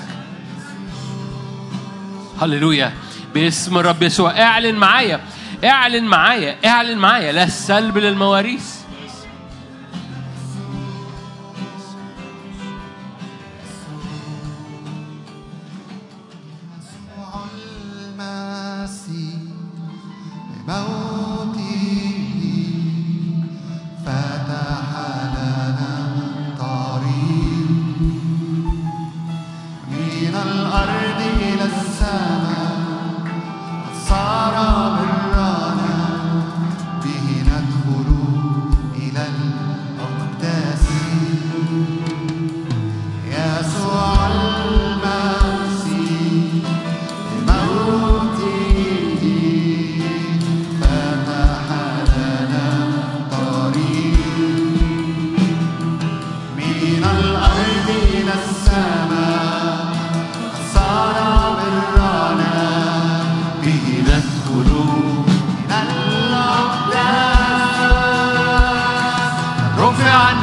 هللويا باسم الرب يسوع اعلن معايا اعلن معايا اعلن معايا لا سلب للمواريث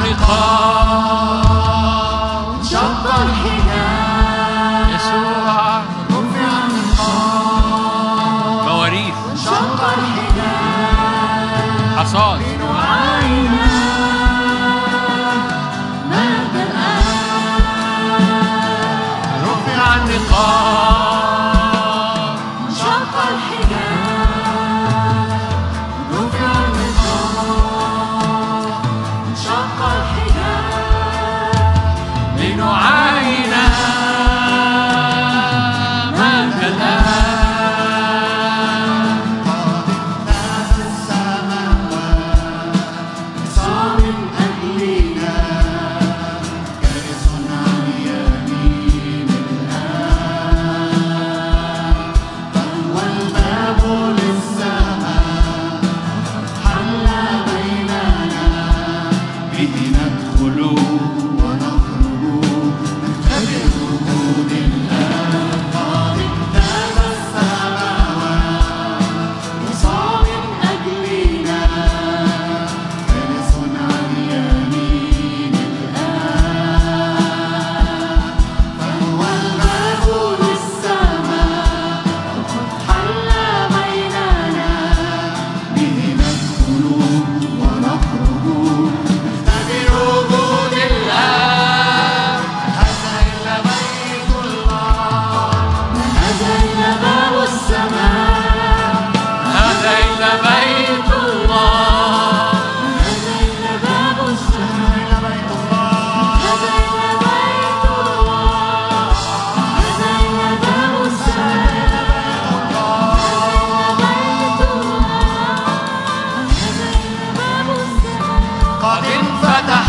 النقاب شق الحجاب يسوع رفع النقاب مواريث شق الحجاب حصاد نعاينا مات الآن رفع النقاب شق الحجاب رفع النقاب شق الحجاب لنعاين مجد الآن صار من أجلنا جالس عن يمين الآب فهو الباب للسماء حل بيننا به ندخل ونخرج نختبر وجود الآب قد اجتاز السماوات وصار من أجلنا جالس عن يمين الآب فهو الباب للسماء وقد حل بيننا به ندخل ونخرج نختبر وجود الآب هذا إلا بيت الله هذا إلا باب السماء هذا إلا بيت الله هذا إلا باب السماء إلا بيت الله هذا إلا بيت الله هذا إلا باب السماء إلا بيت الله هذا إلا باب السماء قد انفتح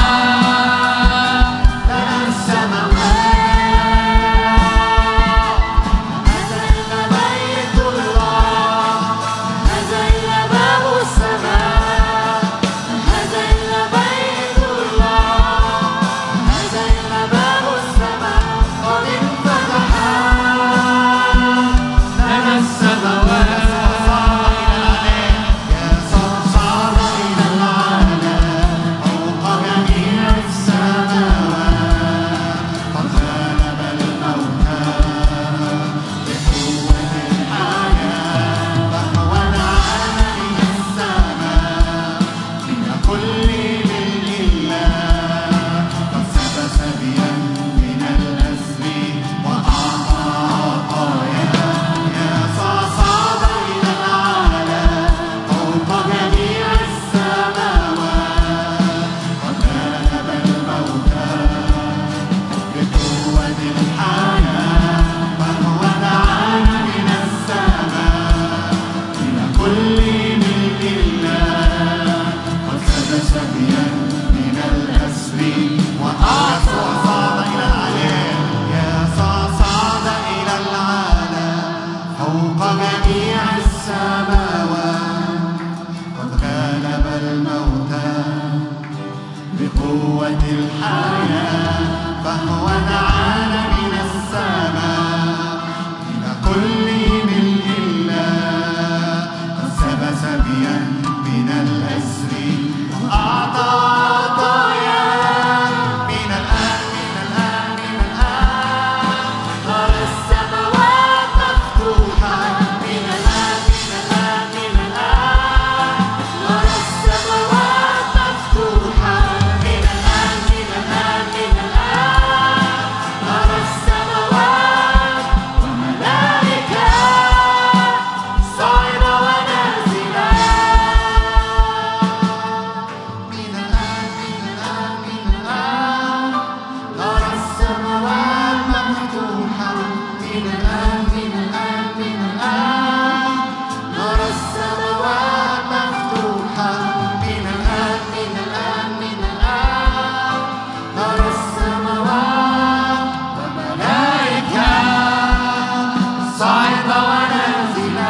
لنا السماوات هذا إلا بيت الله هذا إلا باب السماء هذا إلا بيت الله هذا إلا باب السماء قد انفتح لنا السماوات صار إلى العالم فوق جميع السماوات قد غلب الموتى بقوة الحياة فهو نعم من السماء إلى كل ملء الله قد سب سبيا من الأسر وأعطى عطايا يا صعد إلى العالم فوق جميع السماوات قد غلب الموتى بقوة الحياة فهو دعانا من السماء إلى كل ملك الله قد سد سبيا من الأسر وأعطى صعد إلى العالم يا صعد إلى العالم فوق جميع السماوات قد غلب الموتى بقوة الحياة فهو دعانا من السماء إلى كل ملء الله قد سب سبيا من الأسر وأعطى عطايا من الآن من الآن من الآن نرى السماوات مفتوحة من الآن من الآن من الآن نرى السماوات مفتوحة من الآن من الآن من الآن نرى السماوات وملائكة صاعدة ونازلة من الآن من الآن من الآن نرى السماوات مفتوحة من الآن من الآن من الآن نرى السماوات مفتوحة من الآن من الآن من الآن نرى السماوات وملائكة صاعدة ونازلة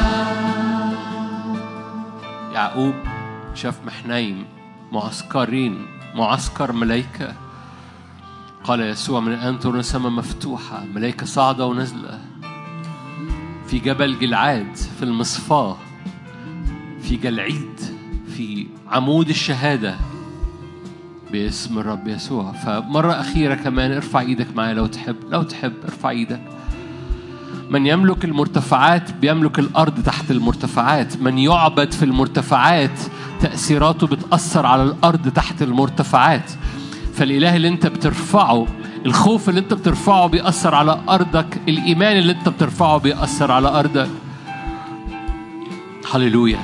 يعقوب شاف محنايم معسكرين معسكر ملايكة قال يسوع من الآن ترون السماء مفتوحة ملايكة صاعدة ونازلة في جبل جلعاد في المصفاة في جلعيد في عمود الشهادة باسم الرب يسوع فمرة أخيرة كمان ارفع ايدك معايا لو تحب لو تحب ارفع ايدك من يملك المرتفعات بيملك الأرض تحت المرتفعات من يعبد في المرتفعات تأثيراته بتأثر على الأرض تحت المرتفعات فالإله اللي أنت بترفعه الخوف اللي أنت بترفعه بيأثر على أرضك الإيمان اللي أنت بترفعه بيأثر على أرضك هللويا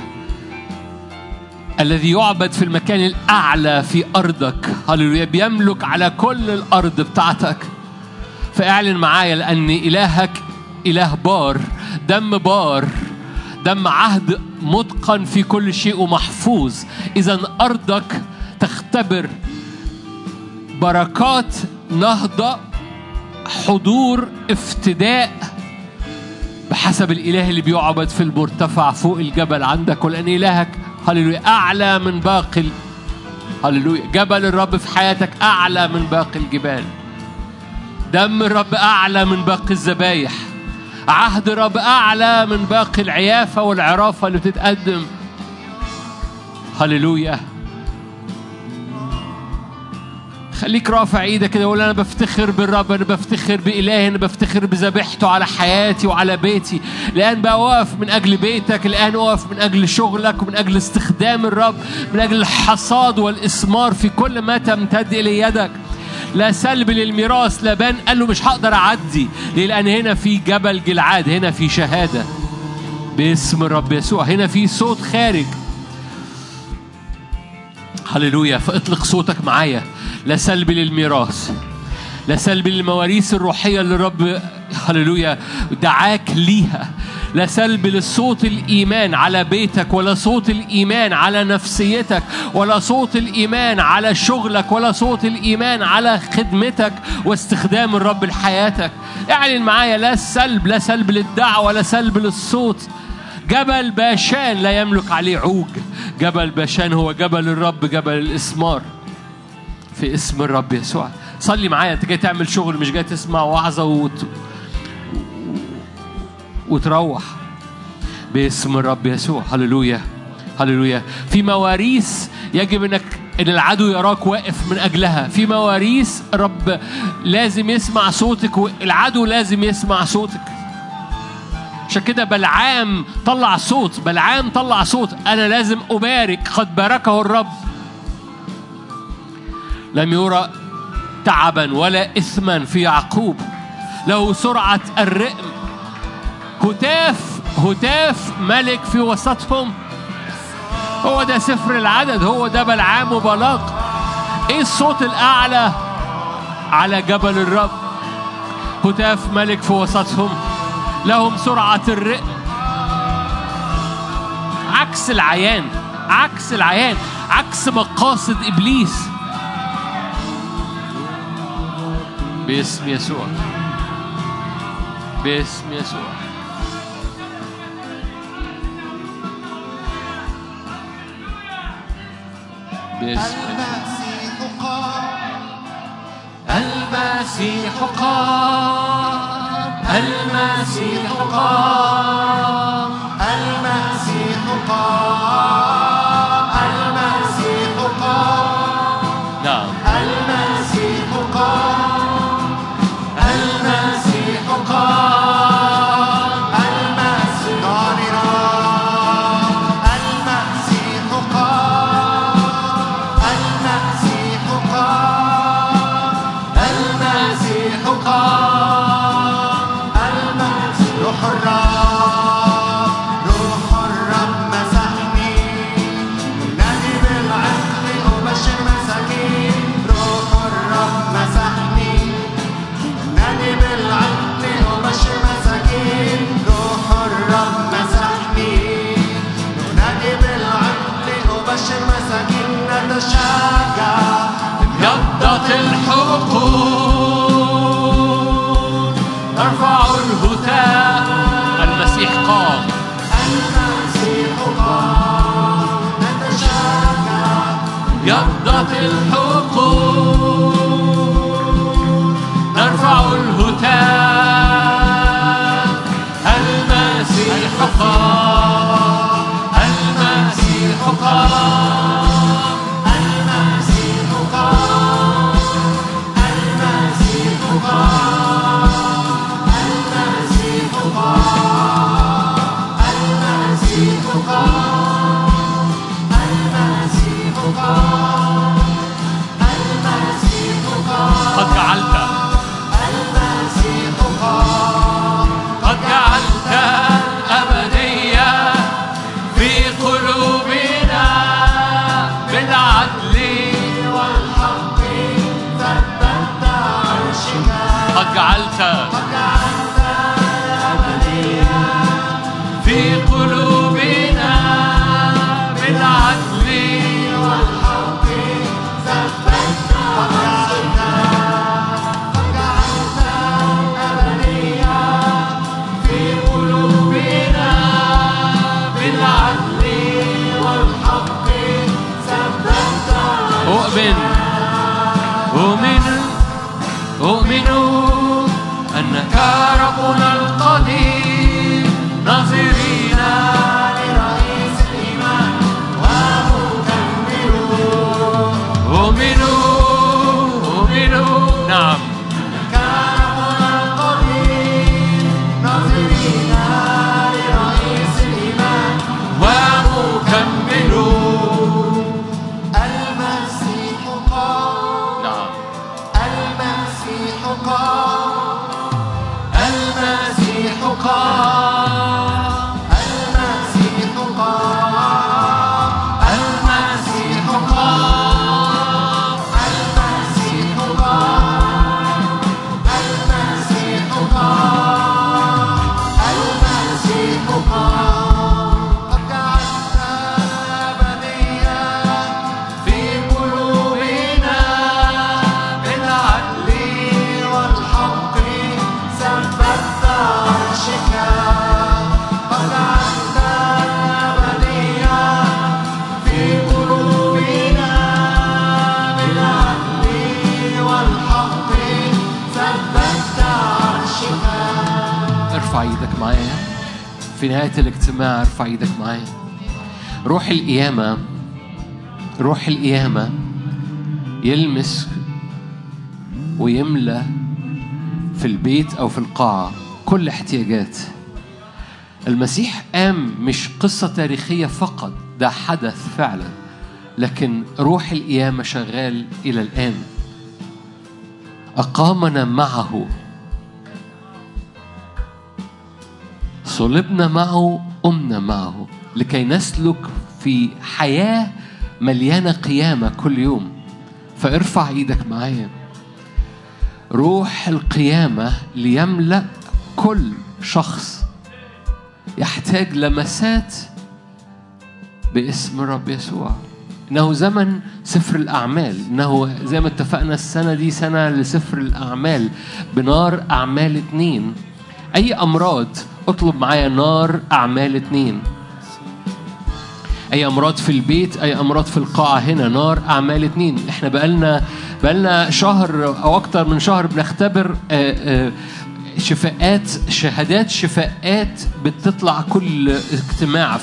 الذي يعبد في المكان الأعلى في أرضك هللويا بيملك على كل الأرض بتاعتك فاعلن معايا لأن إلهك إله بار دم بار دم عهد متقن في كل شيء ومحفوظ إذا أرضك تختبر بركات نهضة حضور افتداء بحسب الإله اللي بيعبد في المرتفع فوق الجبل عندك ولأن إلهك هللويا أعلى من باقي ال- هللويا جبل الرب في حياتك أعلى من باقي الجبال دم الرب أعلى من باقي الذبايح عهد الرب أعلى من باقي العيافة والعرافة اللي بتتقدم هللويا خليك رافع ايدك كده وقول انا بفتخر بالرب انا بفتخر بالهي انا بفتخر بذبيحته على حياتي وعلى بيتي الان بقى واقف من اجل بيتك الان واقف من اجل شغلك ومن اجل استخدام الرب من اجل الحصاد والاثمار في كل ما تمتد الى يدك لا سلب للميراث لابان قال له مش هقدر اعدي ليه لان هنا في جبل جلعاد هنا في شهاده باسم الرب يسوع هنا في صوت خارج هللويا فاطلق صوتك معايا لا سلب للميراث لا سلب للمواريث الروحية اللي الرب هللويا دعاك ليها لا سلب للصوت الإيمان على بيتك ولا صوت الإيمان على نفسيتك ولا صوت الإيمان على شغلك ولا صوت الإيمان على خدمتك واستخدام الرب لحياتك اعلن معايا لا سلب لا سلب للدعوة لا سلب للصوت جبل باشان لا يملك عليه عوج جبل باشان هو جبل الرب جبل الإسمار في اسم الرب يسوع صلي معايا انت جاي تعمل شغل مش جاي تسمع وعظة وت... وتروح باسم الرب يسوع هللويا هللويا في مواريث يجب انك ان العدو يراك واقف من اجلها في مواريث رب لازم يسمع صوتك والعدو لازم يسمع صوتك عشان كده بلعام طلع صوت بلعام طلع صوت انا لازم ابارك قد باركه الرب لم يرى تعبا ولا اثما في يعقوب له سرعه الرئم هتاف هتاف ملك في وسطهم هو ده سفر العدد هو ده بلعام وبلاق ايه الصوت الاعلى على جبل الرب هتاف ملك في وسطهم لهم سرعة الرئم عكس العيان عكس العيان عكس مقاصد إبليس باسم يسوع باسم يسوع باسم المسيح قام المسيح قام المسيح قام المسيح قام المسيح قام نعم المسيح قام المسيح قام المسيح نارنا المسيح قام المسيح قام المسيح قام المسيح روح الرب روح الرب مسحني نادي بالعدل أبشر مساكين روح الرب مسحني نادي بالعدل أبشر مساكين روح الرب مسحني نادي بالعدل أبشر مساكين نتشجع يبضة الحقوق ارفع الهتاف المسيح قام المسيح قام نتشجع يبضة الحقوق نرفع الهتاف المسيح قام المسيح قام المسيح قام جعلت في قلوبنا بالعدل والحق ثبت وجعلنا وجعلت أبدية في قلوبنا بالعدل والحق ثبت أؤمن أؤمن أؤمن أنك ربنا القدير ناظرين لرئيس الإيمان ومكمل أؤمن أؤمن نعم كرمنا القدير ناظرين لرئيس الإيمان ومكمل المسيح قام نعم المسيح قام المسيح قام المسيح قام المسيح قام المسيح قام المسيح قام المسيح قام قد جعلنا أبدية في قلوبنا بالعدل والحق ثبت عرشك قد جعلنا أبدية في قلوبنا بالعدل والحق ثبت عرشك ارفع ايدك معايا في نهاية الاجتماع ارفع ايدك معايا روح القيامة روح القيامة يلمس ويملى في البيت أو في القاعة كل احتياجات المسيح قام مش قصة تاريخية فقط ده حدث فعلا لكن روح القيامة شغال إلى الآن أقامنا معه صلبنا معه قمنا معه لكي نسلك في حياة مليانة قيامة كل يوم فارفع ايدك معايا روح القيامة ليملأ كل شخص يحتاج لمسات باسم الرب يسوع إنه زمن سفر الأعمال إنه زي ما اتفقنا السنة دي سنة لسفر الأعمال بنار أعمال اتنين أي أمراض اطلب معايا نار أعمال اتنين أي أمراض في البيت أي أمراض في القاعة هنا نار أعمال اتنين إحنا بقالنا بقالنا شهر أو أكتر من شهر بنختبر آه، آه، شفاءات شهادات شفاءات بتطلع كل اجتماع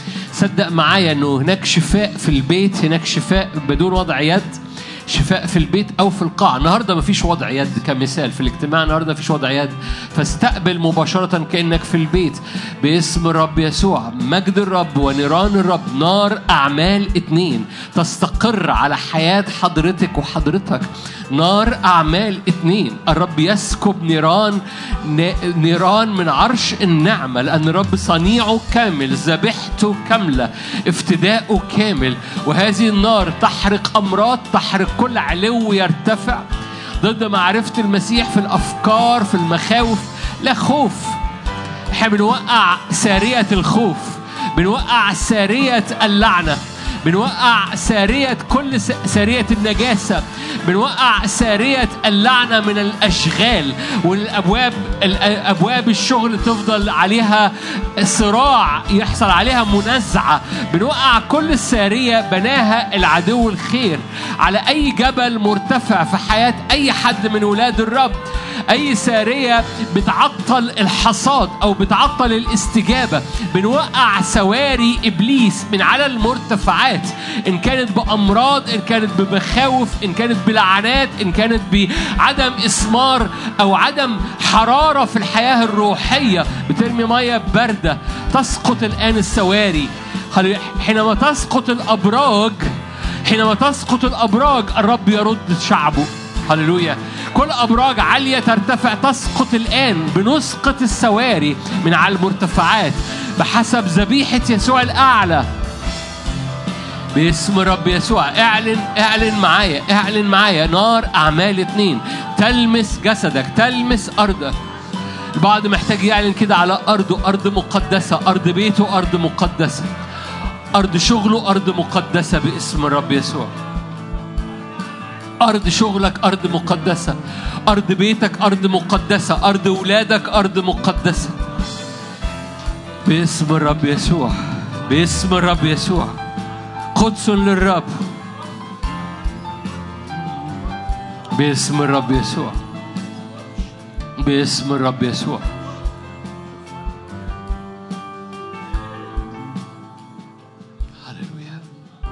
فصدق معايا انه هناك شفاء في البيت هناك شفاء بدون وضع يد شفاء في البيت او في القاعه النهارده مفيش وضع يد كمثال في الاجتماع النهارده مفيش وضع يد فاستقبل مباشره كانك في البيت باسم الرب يسوع مجد الرب ونيران الرب نار اعمال اتنين تستقر على حياه حضرتك وحضرتك نار اعمال اتنين الرب يسكب نيران ن- نيران من عرش النعمه لان الرب صنيعه كامل ذبيحته كامله افتداؤه كامل وهذه النار تحرق امراض تحرق كل علو يرتفع ضد معرفه المسيح في الافكار في المخاوف لا خوف احنا بنوقع سارية الخوف بنوقع سارية اللعنة بنوقع سارية كل س- سارية النجاسة بنوقع سارية اللعنة من الأشغال والأبواب ال- أبواب الشغل تفضل عليها صراع يحصل عليها منازعة بنوقع كل سارية بناها العدو الخير على أي جبل مرتفع في حياة أي حد من ولاد الرب أي سارية بتعطل الحصاد أو بتعطل الاستجابة بنوقع سواري إبليس من على المرتفعات إن كانت بأمراض إن كانت بمخاوف إن كانت بلعنات إن كانت بعدم إثمار أو عدم حرارة في الحياة الروحية بترمي مية باردة تسقط الآن السواري خلي- حينما تسقط الأبراج حينما تسقط الأبراج الرب يرد شعبه هللويا كل أبراج عالية ترتفع تسقط الآن بنسقط السواري من على المرتفعات بحسب ذبيحة يسوع الأعلى باسم رب يسوع اعلن اعلن معايا اعلن معايا نار اعمال اتنين تلمس جسدك تلمس أرضك البعض محتاج يعلن كده على أرضه أرض مقدسة أرض بيته أرض مقدسة أرض شغله أرض مقدسة باسم الرب يسوع أرض شغلك أرض مقدسة أرض بيتك أرض مقدسة أرض ولادك أرض مقدسة باسم الرب يسوع باسم الرب يسوع قدس للرب باسم الرب يسوع باسم الرب يسوع هللويا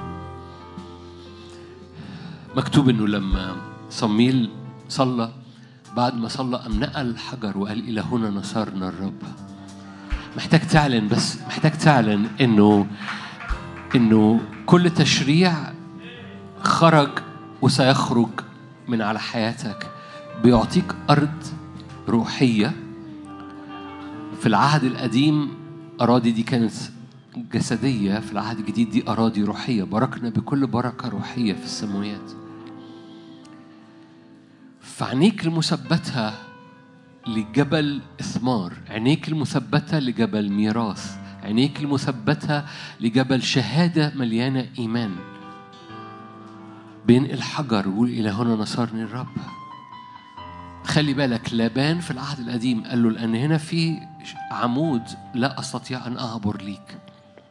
مكتوب انه لما صميل صلى بعد ما صلى قام نقل حجر وقال الى هنا نصرنا الرب محتاج تعلن بس محتاج تعلن انه انه كل تشريع خرج وسيخرج من على حياتك بيعطيك ارض روحيه في العهد القديم اراضي دي كانت جسديه في العهد الجديد دي اراضي روحيه باركنا بكل بركه روحيه في السماوات فعينيك المثبته لجبل إثمار عينيك المثبتة لجبل ميراث عينيك المثبتة لجبل شهادة مليانة إيمان بين الحجر وقول إلى هنا نصرني الرب خلي بالك لابان في العهد القديم قال له لأن هنا في عمود لا أستطيع أن أعبر ليك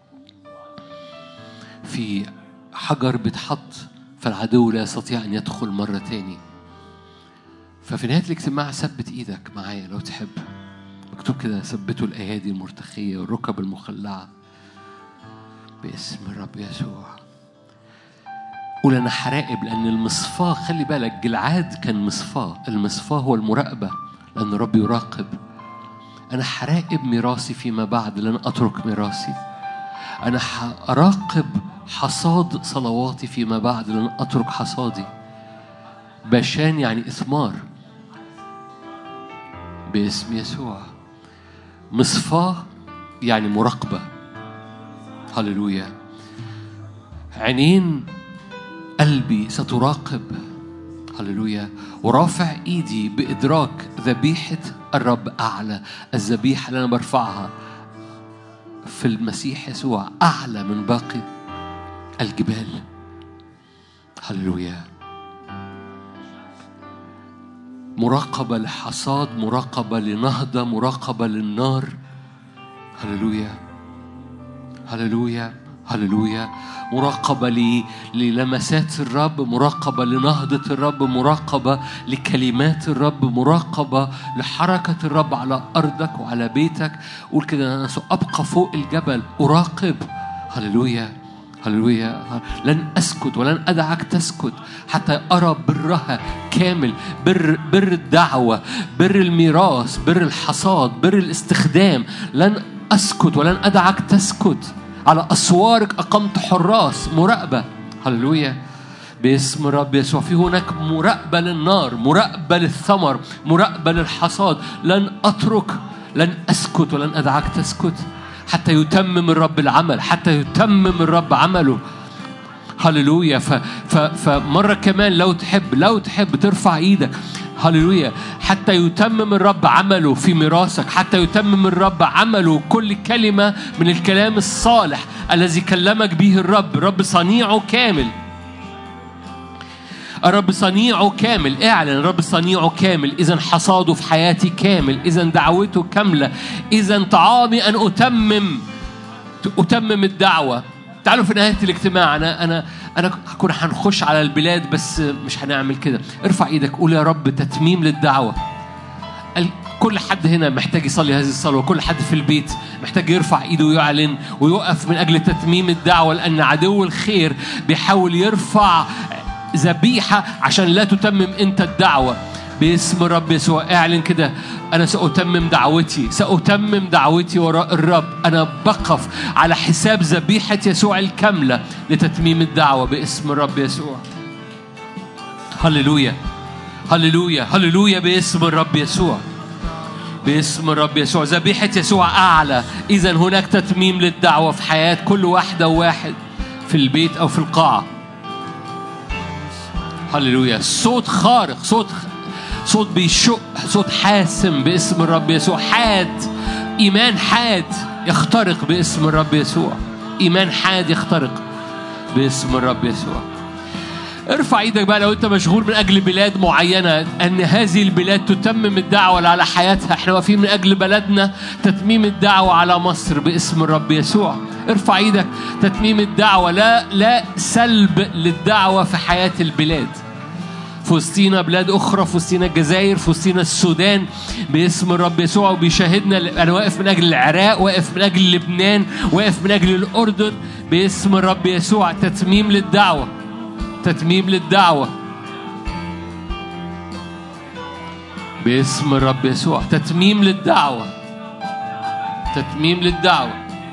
في حجر بيتحط فالعدو لا يستطيع أن يدخل مرة تاني ففي نهاية الاجتماع ثبت إيدك معايا لو تحب مكتوب كده ثبتوا الأيادي المرتخية والركب المخلعة باسم الرب يسوع قول أنا حراقب لأن المصفاة خلي بالك جلعاد كان مصفاة المصفاة هو المراقبة لأن الرب يراقب أنا حراقب ميراثي فيما بعد لن أترك ميراثي أنا هراقب حصاد صلواتي فيما بعد لن أترك حصادي باشان يعني إثمار باسم يسوع مصفاة يعني مراقبة هللويا عينين قلبي ستراقب هللويا ورافع ايدي بادراك ذبيحه الرب اعلى الذبيحه اللي انا برفعها في المسيح يسوع اعلى من باقي الجبال هللويا مراقبة لحصاد مراقبة لنهضة مراقبة للنار هللويا هللويا هللويا مراقبة ل- للمسات الرب مراقبة لنهضة الرب مراقبة لكلمات الرب مراقبة لحركة الرب على أرضك وعلى بيتك قول كده أنا سأبقى فوق الجبل أراقب هللويا هللويا لن اسكت ولن ادعك تسكت حتى ارى برها كامل بر بر الدعوه بر الميراث بر الحصاد بر الاستخدام لن اسكت ولن ادعك تسكت على اسوارك اقمت حراس مراقبه هللويا باسم الرب يسوع في هناك مراقبه للنار مراقبه للثمر مراقبه للحصاد لن اترك لن اسكت ولن ادعك تسكت حتى يتمم الرب العمل حتى يتمم الرب عمله هللويا ف... ف... فمرة كمان لو تحب لو تحب ترفع ايدك هللويا حتى يتمم الرب عمله في ميراثك حتى يتمم الرب عمله كل كلمة من الكلام الصالح الذي كلمك به الرب الرب صنيعه كامل الرب صنيعه كامل اعلن الرب صنيعه كامل اذا حصاده في حياتي كامل اذا دعوته كامله اذا طعامي ان اتمم اتمم الدعوه تعالوا في نهايه الاجتماع انا انا انا كنا هنخش على البلاد بس مش هنعمل كده ارفع ايدك قول يا رب تتميم للدعوه ال- كل حد هنا محتاج يصلي هذه الصلوه كل حد في البيت محتاج يرفع ايده ويعلن ويقف من اجل تتميم الدعوه لان عدو الخير بيحاول يرفع ذبيحه عشان لا تتمم انت الدعوه باسم الرب يسوع اعلن كده انا ساتمم دعوتي ساتمم دعوتي وراء الرب انا بقف على حساب ذبيحه يسوع الكامله لتتميم الدعوه باسم الرب يسوع هللويا هللويا هللويا باسم الرب يسوع باسم الرب يسوع ذبيحة يسوع أعلى إذا هناك تتميم للدعوة في حياة كل واحدة وواحد في البيت أو في القاعة هللويا صوت خارق صوت صوت بيشق صوت حاسم باسم الرب يسوع حاد إيمان حاد يخترق باسم الرب يسوع إيمان حاد يخترق باسم الرب يسوع ارفع ايدك بقى لو انت مشغول من اجل بلاد معينه ان هذه البلاد تتمم الدعوه اللي على حياتها احنا واقفين من اجل بلدنا تتميم الدعوه على مصر باسم الرب يسوع ارفع ايدك تتميم الدعوه لا لا سلب للدعوه في حياه البلاد في وسطينا بلاد اخرى في وسطينا الجزائر في وسطينا السودان باسم الرب يسوع وبيشاهدنا انا واقف من اجل العراق واقف من اجل لبنان واقف من اجل الاردن باسم الرب يسوع تتميم للدعوه تتميم للدعوه باسم الرب يسوع تتميم للدعوه تتميم للدعوه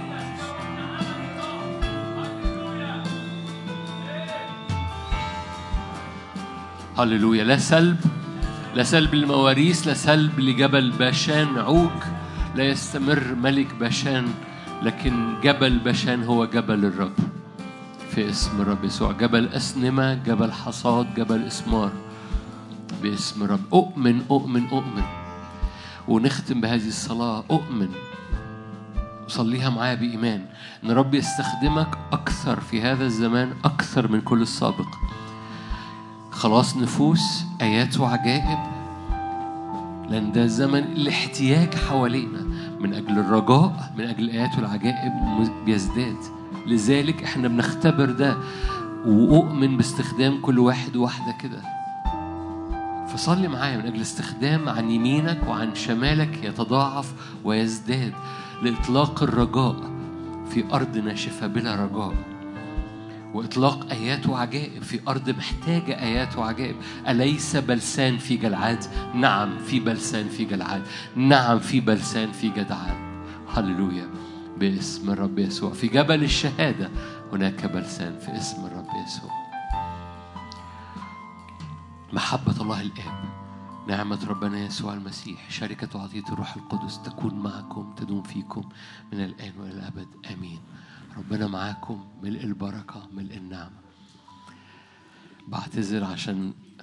هللويا لا سلب لا سلب للمواريث لا سلب لجبل باشان عوج لا يستمر ملك باشان لكن جبل باشان هو جبل الرب في اسم الرب يسوع جبل أسنمة جبل حصاد جبل إسمار باسم الرب أؤمن أؤمن أؤمن ونختم بهذه الصلاة أؤمن صليها معايا بإيمان إن رب يستخدمك أكثر في هذا الزمان أكثر من كل السابق خلاص نفوس آيات وعجائب لأن ده زمن الاحتياج حوالينا من أجل الرجاء من أجل الآيات والعجائب بيزداد لذلك احنا بنختبر ده وأؤمن باستخدام كل واحد واحدة كده فصلي معايا من أجل استخدام عن يمينك وعن شمالك يتضاعف ويزداد لإطلاق الرجاء في أرض ناشفة بلا رجاء وإطلاق آيات وعجائب في أرض محتاجة آيات وعجائب أليس بلسان في جلعاد؟ نعم في بلسان في جلعاد نعم في بلسان في جدعاد هللويا باسم الرب يسوع في جبل الشهادة هناك بلسان في اسم الرب يسوع محبة الله الآب نعمة ربنا يسوع المسيح شركة وعطية الروح القدس تكون معكم تدوم فيكم من الآن وإلى الأبد آمين ربنا معاكم ملء البركة ملء النعمة بعتذر عشان